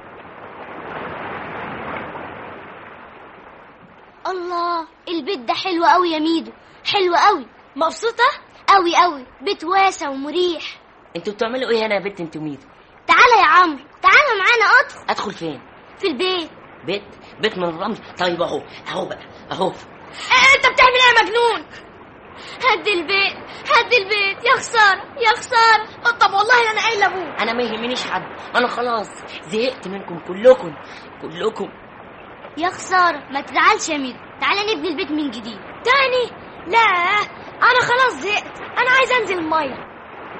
الله البيت ده حلو قوي يا ميدو حلو قوي مبسوطة قوي قوي بيت واسع ومريح انتوا بتعملوا ايه هنا يا بنت انتوا ميدو تعالى يا عمرو تعالى معانا ادخل ادخل فين في البيت بيت بيت من الرمل طيب اهو اهو بقى اهو آه، انت بتعمل ايه يا مجنون هد البيت هد البيت يا خسارة يا خسارة طب والله انا قايله ابوك انا ما يهمنيش حد انا خلاص زهقت منكم كلكم كلكم يا خسارة ما تزعلش يا ميدو تعالى نبني البيت من جديد تاني لا انا خلاص زهقت انا عايز انزل المية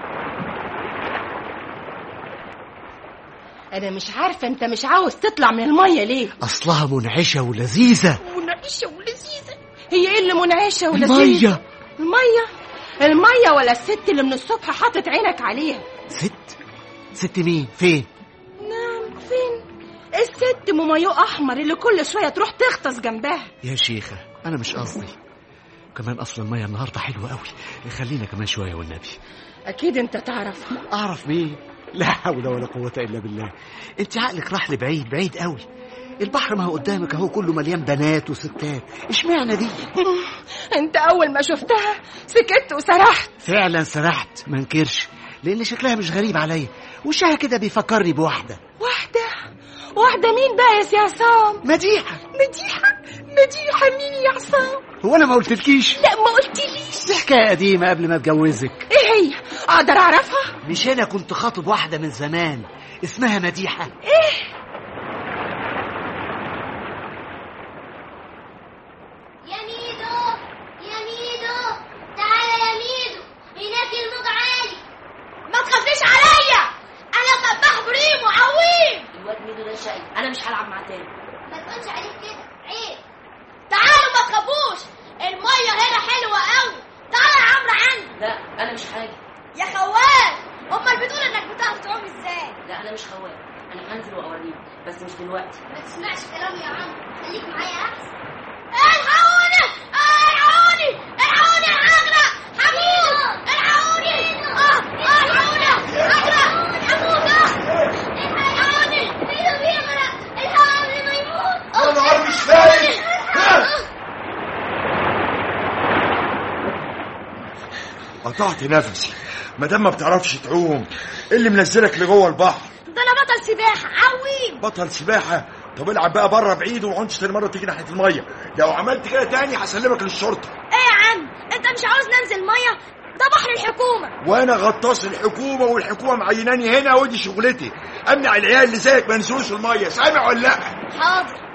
انا مش عارفه انت مش عاوز تطلع من الميه ليه أصلها منعشة ولذيذة منعشه ولذيذه هي ايه اللي منعشه ولذيذه المية الميه الميه ولا الست اللي من الصبح حاطط عينك عليها ست ست مين فين نعم فين الست ام مايو احمر اللي كل شويه تروح تغطس جنبها يا شيخة أنا مش قصدي كمان اصل الميه النهارده حلوه قوي خلينا كمان شويه والنبي اكيد انت تعرف اعرف مين لا حول ولا قوه الا بالله انت عقلك راح لبعيد بعيد قوي البحر ما هو قدامك اهو كله مليان بنات وستات اشمعنى دي انت اول ما شفتها سكت وسرحت فعلا سرحت ما انكرش لان شكلها مش غريب عليا وشها كده بيفكرني بواحده واحده واحده مين بقى يا عصام مديحه مديحه مديحه مين يا عصام هو انا ما قلتلكيش لا ما قلتليش دي حكايه قديمه قبل ما اتجوزك ايه هي اقدر اعرفها مش انا كنت خاطب واحده من زمان اسمها مديحه ايه يا ميدو يا ميدو تعالى يا ميدو هناك الموج عالي ما تخافيش عليا انا سباح بريم وعويم الواد ميدو ده شقي انا مش هلعب معاه تاني ما تقولش عليك كده عيب تعالوا ما تخافوش الميه هنا حلوه قوي تعالى يا عمرو عندي لا انا مش حاجه يا خوان امال بتقول انك بتعرف تعوم ازاي لا انا مش خوان انا هنزل واوريك بس مش دلوقتي ما تسمعش كلامي يا عم خليك معايا احسن الحقوني الحقوني الحقوني انا هغرق حمود الحقوني اه اه الحقوني هغرق حمود اه الحقوني ميدو بيغرق الحقوني ما يموت يا نهار مش فايق قطعت نفسي ما دام ما بتعرفش تعوم ايه اللي منزلك لجوه البحر ده انا بطل سباحه عويم بطل سباحه طب العب بقى بره بعيد وما تاني مره تيجي ناحيه الميه لو عملت كده تاني هسلمك للشرطه ايه يا عم انت مش عاوز ننزل ميه ده بحر الحكومه وانا غطاس الحكومه والحكومه معيناني هنا ودي شغلتي امنع العيال اللي زيك ما ينزلوش الميه سامع ولا لا حاضر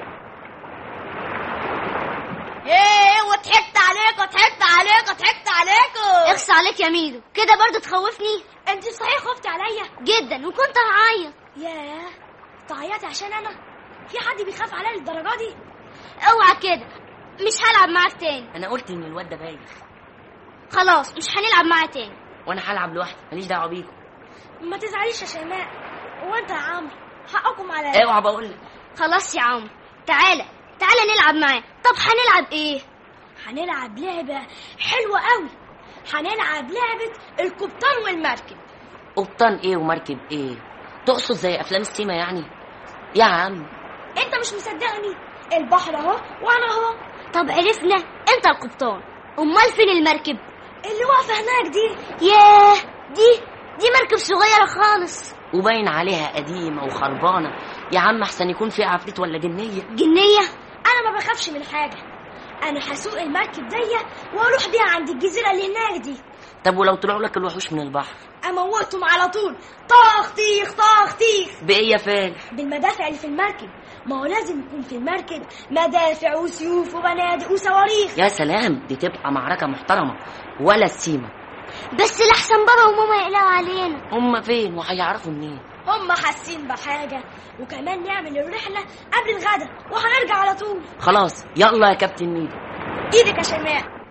ايه وضحكت عليكم ضحكت عليكم ضحكت عليكم اخس عليك يا ميدو كده برضه تخوفني انت صحيح خفت عليا جدا وكنت هعيط ياه تعيطي عشان انا في حد بيخاف عليا للدرجه دي اوعى كده مش هلعب معاك تاني انا قلت ان الواد ده بايخ خلاص مش هنلعب معاه تاني وانا هلعب لوحدي ماليش دعوه بيكم ما تزعليش يا شيماء وانت يا عمرو حقكم عليا اوعى بقول لك خلاص يا عمرو تعالى تعالى نلعب معاه طب هنلعب ايه هنلعب لعبة حلوة قوي هنلعب لعبة القبطان والمركب قبطان ايه ومركب ايه تقصد زي افلام السيما يعني يا عم انت مش مصدقني البحر اهو وانا اهو طب عرفنا انت القبطان امال فين المركب اللي واقفة هناك دي ياه دي دي مركب صغيرة خالص وباين عليها قديمه وخربانه يا عم احسن يكون في عفريت ولا جنيه جنية انا ما بخافش من حاجة انا هسوق المركب دي واروح بيها عند الجزيرة اللي هناك دي طب ولو طلعوا لك الوحوش من البحر اموتهم على طول طاخ طيخ طاخ طيخ بايه يا فالح بالمدافع اللي في المركب ما هو لازم يكون في المركب مدافع وسيوف وبنادق وصواريخ يا سلام دي تبقى معركه محترمه ولا السيما بس لحسن بابا وماما يقلقوا علينا هم فين وهيعرفوا منين هم حاسين بحاجة وكمان نعمل الرحلة قبل الغدا وهنرجع على طول خلاص يلا يا كابتن ميدو ايدك يا شيماء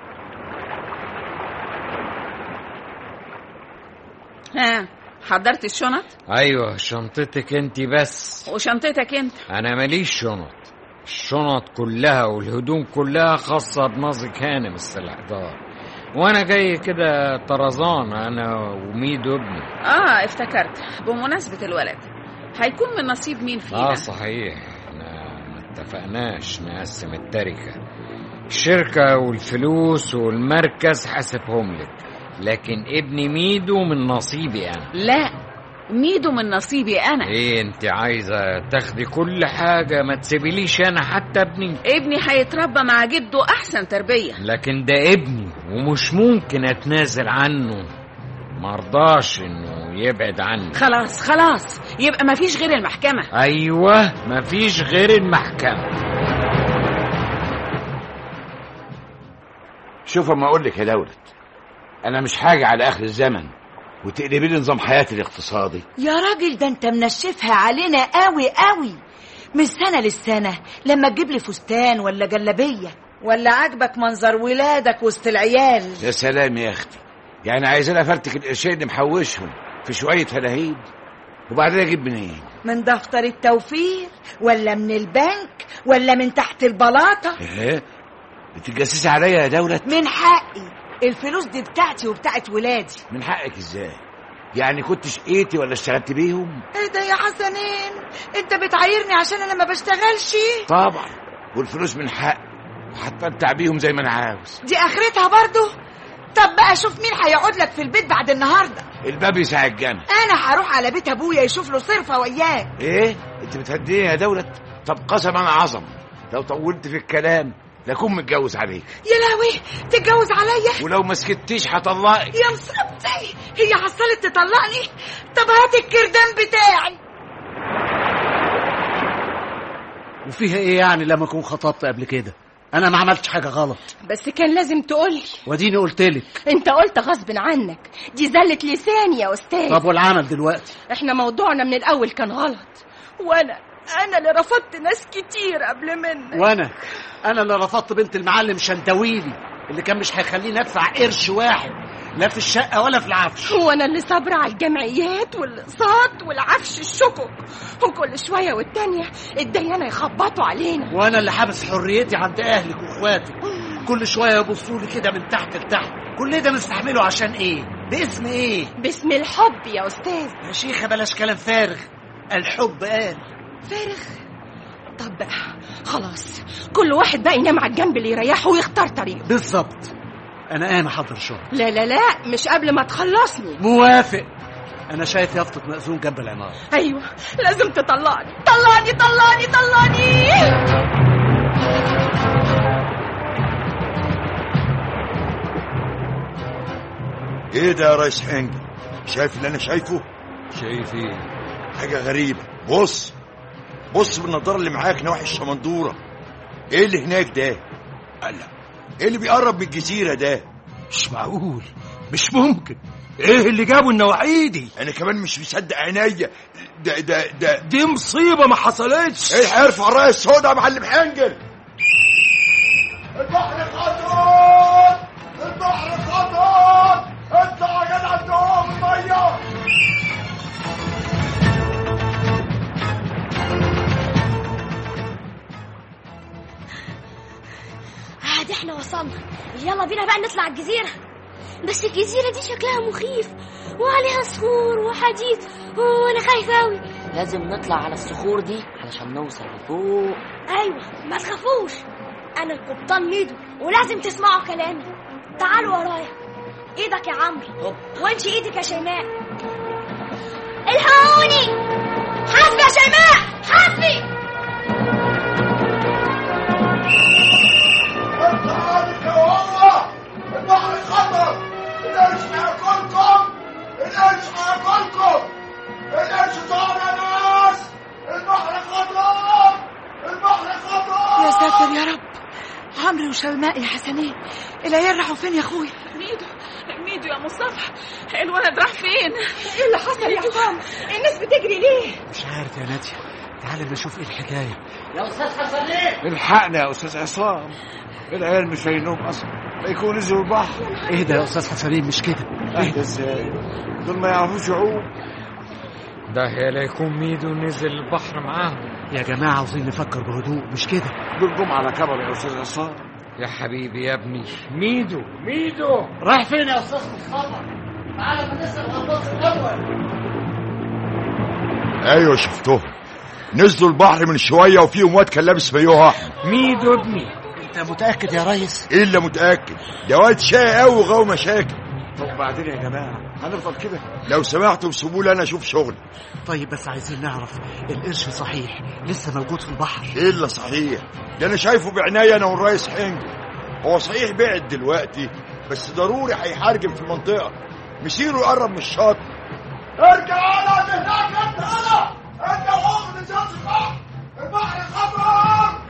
ها حضرت الشنط ايوه شنطتك انت بس وشنطتك انت انا ماليش شنط الشنط كلها والهدوم كلها خاصة بنازك هانم السلاحدار وانا جاي كده طرزان انا وميدو ابني اه افتكرت بمناسبة الولد هيكون من نصيب مين فينا اه صحيح احنا ما اتفقناش نقسم التركة الشركة والفلوس والمركز حاسبهم لك لكن ابني ميدو من نصيبي انا لا ميدو من نصيبي انا ايه انت عايزة تاخدي كل حاجة ما تسيبيليش انا حتى ابني ابني هيتربى مع جده احسن تربية لكن ده ابني ومش ممكن اتنازل عنه مرضاش انه يبعد عني خلاص خلاص يبقى مفيش غير المحكمة ايوه مفيش غير المحكمة شوف اما اقول لك يا دولت انا مش حاجه على اخر الزمن وتقلبي لي نظام حياتي الاقتصادي يا راجل ده انت منشفها علينا قوي قوي من سنة للسنة لما تجيب لي فستان ولا جلابية ولا عاجبك منظر ولادك وسط العيال يا سلام يا اختي يعني عايزين افرتك القرشين اللي محوشهم في شويه هلاهيد وبعدين اجيب منين من دفتر التوفير ولا من البنك ولا من تحت البلاطة ايه بتتجسسي عليا يا دولة من حقي الفلوس دي بتاعتي وبتاعت ولادي من حقك ازاي يعني كنت شقيتي ولا اشتغلت بيهم ايه ده يا حسنين انت بتعايرني عشان انا ما بشتغلش طبعا والفلوس من حق وهتمتع بيهم زي ما انا عاوز دي اخرتها برضو طب بقى شوف مين هيقعد لك في البيت بعد النهارده الباب يساع الجنة انا هروح على بيت ابويا يشوف له صرفه وياك ايه انت بتهديني يا دولة طب قسما عظم لو طولت في الكلام لكون متجوز عليك يا لهوي تتجوز عليا ولو ما سكتيش هطلقك يا مصيبتي هي حصلت تطلقني طب هات الكردان بتاعي وفيها ايه يعني لما اكون خطبت قبل كده انا ما عملتش حاجه غلط بس كان لازم تقولي واديني قلت لك انت قلت غصب عنك دي زلة لساني يا استاذ طب والعمل دلوقتي احنا موضوعنا من الاول كان غلط وانا انا اللي رفضت ناس كتير قبل منك وانا انا اللي رفضت بنت المعلم شندويلي اللي كان مش هيخليني ادفع قرش واحد لا في الشقه ولا في العفش وانا اللي صابره على الجمعيات والاقساط والعفش الشكك وكل شويه والتانيه الديانه يخبطوا علينا وانا اللي حابس حريتي عند اهلك واخواتك كل شويه يبصوا لي كده من تحت لتحت كل ده مستحمله عشان ايه باسم ايه باسم الحب يا استاذ يا شيخه بلاش كلام فارغ الحب قال فارغ طب بقى خلاص كل واحد بقى ينام على الجنب اللي يريحه ويختار طريقه بالظبط انا قايم احضر شغل لا لا لا مش قبل ما تخلصني موافق انا شايف يافطه مأذون جنب العماره ايوه لازم تطلعني طلعني طلعني طلعني ايه ده يا ريس حنجل شايف اللي انا شايفه شايف ايه حاجه غريبه بص بص بالنضاره اللي معاك نواحي الشمندوره ايه اللي هناك ده الله ايه اللي بيقرب من الجزيره ده مش معقول مش ممكن ايه اللي جابوا النواحي دي انا كمان مش مصدق عينيا ده ده ده دي مصيبه ما حصلتش ايه هيرفع الرايه السوداء يا معلم حنجل البحر خطر البحر خطر اطلع يا جدع انت من الميه عادي احنا وصلنا يلا بينا بقى نطلع الجزيرة بس الجزيرة دي شكلها مخيف وعليها صخور وحديد وانا خايفة اوي لازم نطلع على الصخور دي علشان نوصل لفوق ايوه ما تخافوش انا القبطان ميدو ولازم تسمعوا كلامي تعالوا ورايا ايدك يا عمرو وانت ايدك يا شيماء الحقوني حسبي يا شيماء حسبي انت يا هو البحر خطر القرش هياكلكم القرش هياكلكم القرش طار يا ناس البحر خطر البحر خطر يا ساتر يا رب عمرو وشيماء يا حسنين العيال راحوا فين يا اخويا ميدو ميدو يا مصطفى الولد راح فين ايه اللي حصل يا حسام الناس بتجري ليه مش عارف يا ناديه تعالى نشوف ايه الحكايه يا استاذ حسن ليه الحقنا يا استاذ عصام العيال مش لاقيينهم اصلا لا يكونوا نزلوا البحر ايه ده يا استاذ حسنين مش كده اهدى ازاي دول ما يعرفوش يعوم ده هي لا يكون ميدو نزل البحر معاهم يا جماعه عاوزين نفكر بهدوء مش كده دول جم على كبر يا استاذ عصام يا حبيبي يا ابني ميدو ميدو رايح فين يا استاذ مصطفى تعالى ما نسال الغطاس الاول ايوه شفتهم نزلوا البحر من شويه وفيهم واد كان لابس مايوه احمر ميدو ابني انت متاكد يا ريس ايه اللي متاكد ده واد شقي قوي وغاوي مشاكل طب بعدين يا جماعه هنفضل كده لو سمحتوا سيبوا لي انا اشوف شغلي طيب بس عايزين نعرف القرش صحيح لسه موجود في البحر الا صحيح ده انا شايفه بعناية انا والريس حنجل هو صحيح بعد دلوقتي بس ضروري هيحرجم في المنطقه مسيره يقرب من الشط ارجع على هناك انت انا انت وهو نزلت البحر البحر خطر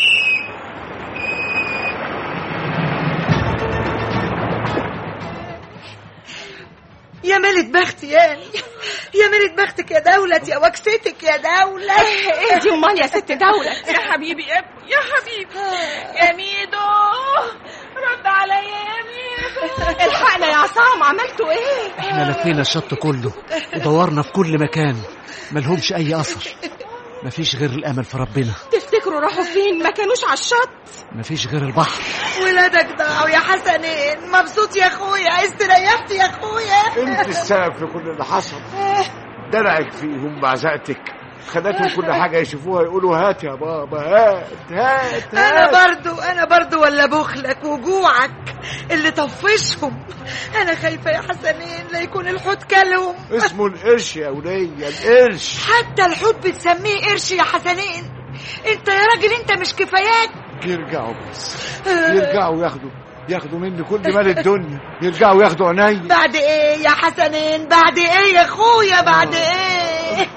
يا ملت بختي يعني يا ملت بختك يا دولة يا وكستك يا دولة ايه دي امال يا ست دولة يا حبيبي يا ابني يا حبيبي يا ميدو رد عليا يا ميدو الحقنا يا عصام عملتوا ايه احنا لفينا الشط كله ودورنا في كل مكان ملهمش اي اثر مفيش غير الامل في ربنا تفتكروا تفتكروا راحوا فين ما كانوش على الشط مفيش غير البحر ولادك ضاعوا يا حسنين مبسوط يا اخويا استريحت يا اخويا انت السبب في كل اللي حصل دلعك فيهم بعزقتك خدتهم كل حاجة يشوفوها يقولوا هات يا بابا هات هات انا هات برضو انا برضو ولا بخلك وجوعك اللي طفشهم انا خايفه يا حسنين لا يكون الحوت كلهم اسمه القرش يا ولية القرش حتى الحوت بتسميه قرش يا حسنين انت يا راجل انت مش كفاياك يرجعوا بس يرجعوا ياخدوا ياخدوا مني كل مال الدنيا يرجعوا ياخدوا عيني بعد ايه يا حسنين بعد ايه يا اخويا بعد ايه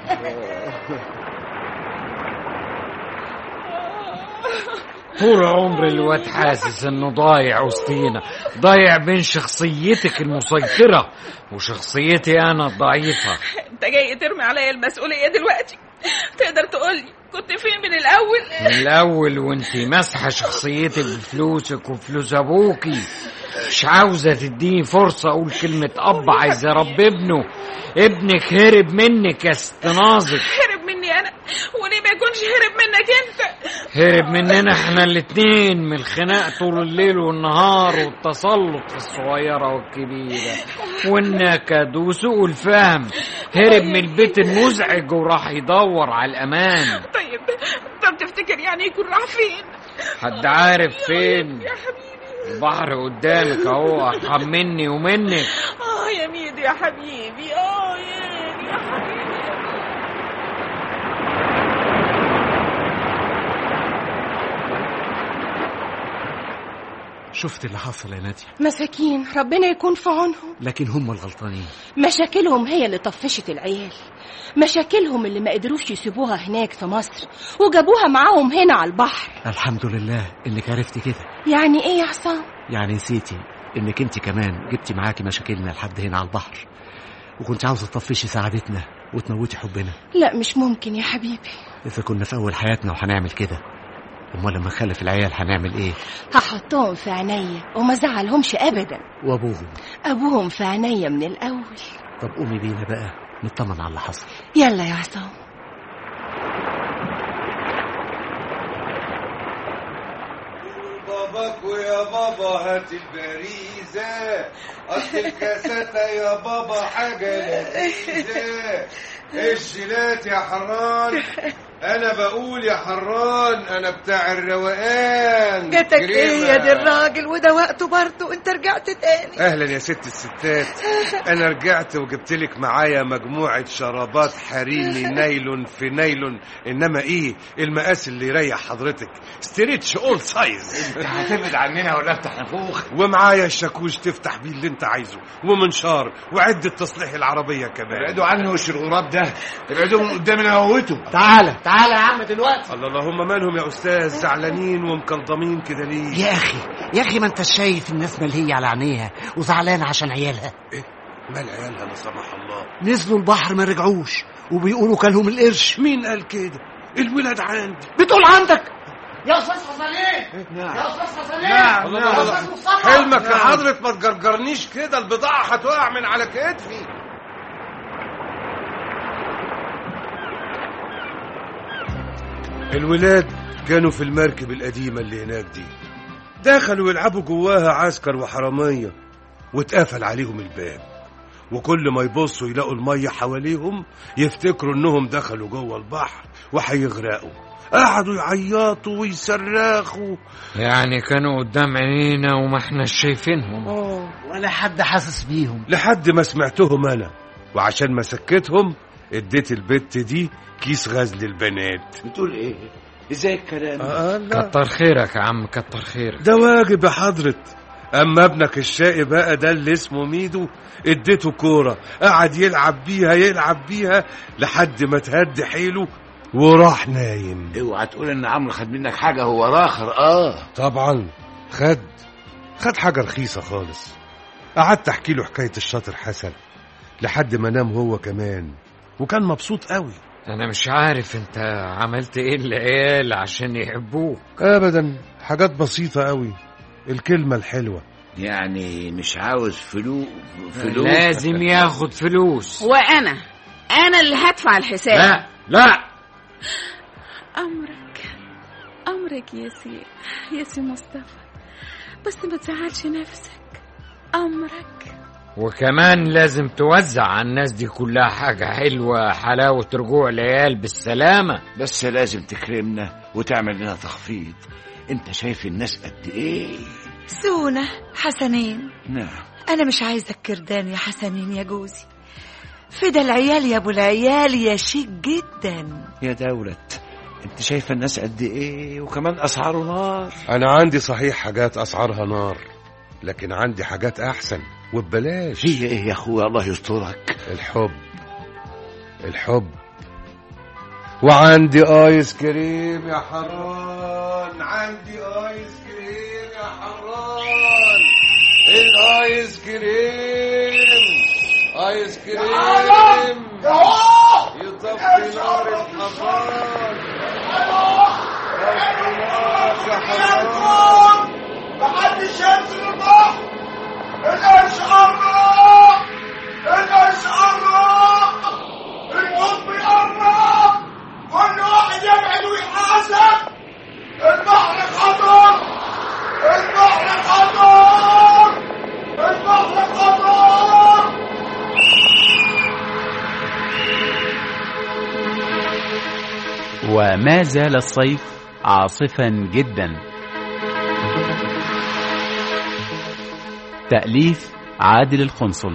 طول عمر الواد حاسس انه ضايع وسطينا ضايع بين شخصيتك المسيطرة وشخصيتي انا الضعيفة انت جاي ترمي عليا المسؤوليه دلوقتي تقدر تقولي كنت فين من الاول من الاول وانتي ماسحة شخصيتك بفلوسك وفلوس ابوكي مش عاوزة تديني فرصة اقول كلمة اب عايز اربي ابنه ابنك هرب منك يا ست ناظر هرب مني انا وليه ما يكونش هرب منك انت هرب مننا احنا الاتنين من الخناق طول الليل والنهار والتسلط في الصغيرة والكبيرة والنكد وسوء الفهم هرب من البيت المزعج وراح يدور على الأمان طيب طب تفتكر يعني يكون راح فين حد عارف فين يا حبيبي البحر قدامك اهو ارحم مني ومنك اه يا ميدو يا حبيبي اه يا يا حبيبي شفت اللي حصل يا نادية مساكين ربنا يكون في عونهم لكن هم الغلطانين مشاكلهم هي اللي طفشت العيال مشاكلهم اللي ما قدروش يسيبوها هناك في مصر وجابوها معاهم هنا على البحر الحمد لله انك عرفتي كده يعني ايه يا حسام يعني نسيتي انك انت كمان جبتي معاكي مشاكلنا لحد هنا على البحر وكنت عاوزه تطفشي سعادتنا وتموتي حبنا لا مش ممكن يا حبيبي اذا كنا في اول حياتنا وهنعمل كده امال لما نخلف العيال هنعمل ايه هحطهم في عينيا وما زعلهمش ابدا وابوهم ابوهم في عينيا من الاول طب قومي بينا بقى نطمن على اللي حصل يلا يا عصام باباك ويا بابا هات البريزة أصل الكاساتة يا بابا حاجة لذيذة الجيلات يا حران أنا بقول يا حران أنا بتاع الروقان جاتك ايه كريمة. يا دي الراجل وده وقته برضه انت رجعت تاني اهلا يا ست الستات انا رجعت وجبت لك معايا مجموعه شرابات حريمي نايلون في نايلون انما ايه المقاس اللي يريح حضرتك ستريتش اول سايز انت هتبعد عننا ولا افتح نفوخ ومعايا الشاكوش تفتح بيه اللي انت عايزه ومنشار وعده تصليح العربيه كمان ابعدوا عنه وش الغراب ده ابعدوا من قدامنا موته تعالى تعالى يا عم دلوقتي الله اللهم مالهم يا استاذ زعلانين ومكلضمين كده ليه يا اخي يا اخي ما انت شايف الناس ملهية على عينيها وزعلانة عشان عيالها إيه؟ مال عيالها لا سمح الله نزلوا البحر ما رجعوش وبيقولوا كلهم القرش مين قال كده الولاد عندي بتقول عندك يا استاذ حسنين يا استاذ حسنين نعم يا نعم استاذ مصطفى حلمك يا نعم. حضرة ما تجرجرنيش كده البضاعة هتقع من على كتفي الولاد كانوا في المركب القديمة اللي هناك دي دخلوا يلعبوا جواها عسكر وحرامية واتقفل عليهم الباب وكل ما يبصوا يلاقوا المية حواليهم يفتكروا انهم دخلوا جوه البحر وهيغرقوا قعدوا يعيطوا ويصرخوا يعني كانوا قدام عينينا وما احنا شايفينهم ولا حد حاسس بيهم لحد ما سمعتهم انا وعشان ما سكتهم اديت البت دي كيس غزل البنات بتقول ايه ازاي الكلام آه لا كتر خيرك يا عم كتر خيرك ده واجب يا حضرة اما ابنك الشقي بقى ده اللي اسمه ميدو اديته كورة قعد يلعب بيها يلعب بيها لحد ما تهد حيله وراح نايم اوعى تقول ان عمرو خد منك حاجه هو راخر اه طبعا خد خد حاجة رخيصة خالص قعدت احكي له حكاية الشاطر حسن لحد ما نام هو كمان وكان مبسوط قوي انا مش عارف انت عملت ايه العيال عشان يحبوك ابدا حاجات بسيطة قوي الكلمة الحلوة يعني مش عاوز فلوس فلوس لازم ياخد فلوس وانا انا اللي هدفع الحساب لا لا امرك أمرك يا سي يا سي مصطفى بس ما تزعلش نفسك أمرك وكمان لازم توزع على الناس دي كلها حاجة حلوة حلاوة رجوع العيال بالسلامة بس لازم تكرمنا وتعمل لنا تخفيض انت شايف الناس قد ايه سونة حسنين نعم أنا مش عايزة كردان يا حسنين يا جوزي فدا العيال يا أبو العيال يا شيك جدا يا دولت انت شايف الناس قد ايه وكمان اسعاره نار انا عندي صحيح حاجات اسعارها نار لكن عندي حاجات احسن وببلاش هي ايه يا اخويا الله يسترك الحب الحب وعندي ايس كريم يا حران عندي ايس كريم يا حران الايس كريم ايس كريم يطفي نار الحران يطفي نار يا حران محدش ينزل البحر القرش قرب القرش قرب الموت بيقرب كل واحد يبعد ويحاسب البحر خطر البحر خطر البحر خطر وما زال الصيف عاصفا جدا تأليف عادل القنصل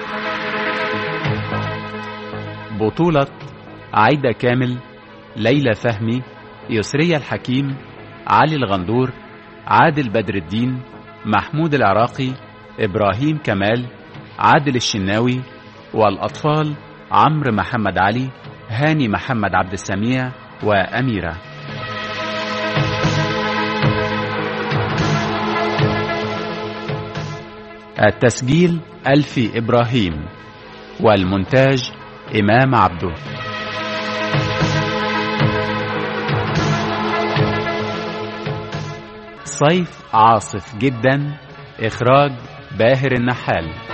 بطولة عايدة كامل ليلى فهمي يسرية الحكيم علي الغندور عادل بدر الدين محمود العراقي إبراهيم كمال عادل الشناوي والأطفال عمرو محمد علي هاني محمد عبد السميع وأميرة التسجيل ألفي إبراهيم والمونتاج إمام عبده صيف عاصف جدا إخراج باهر النحال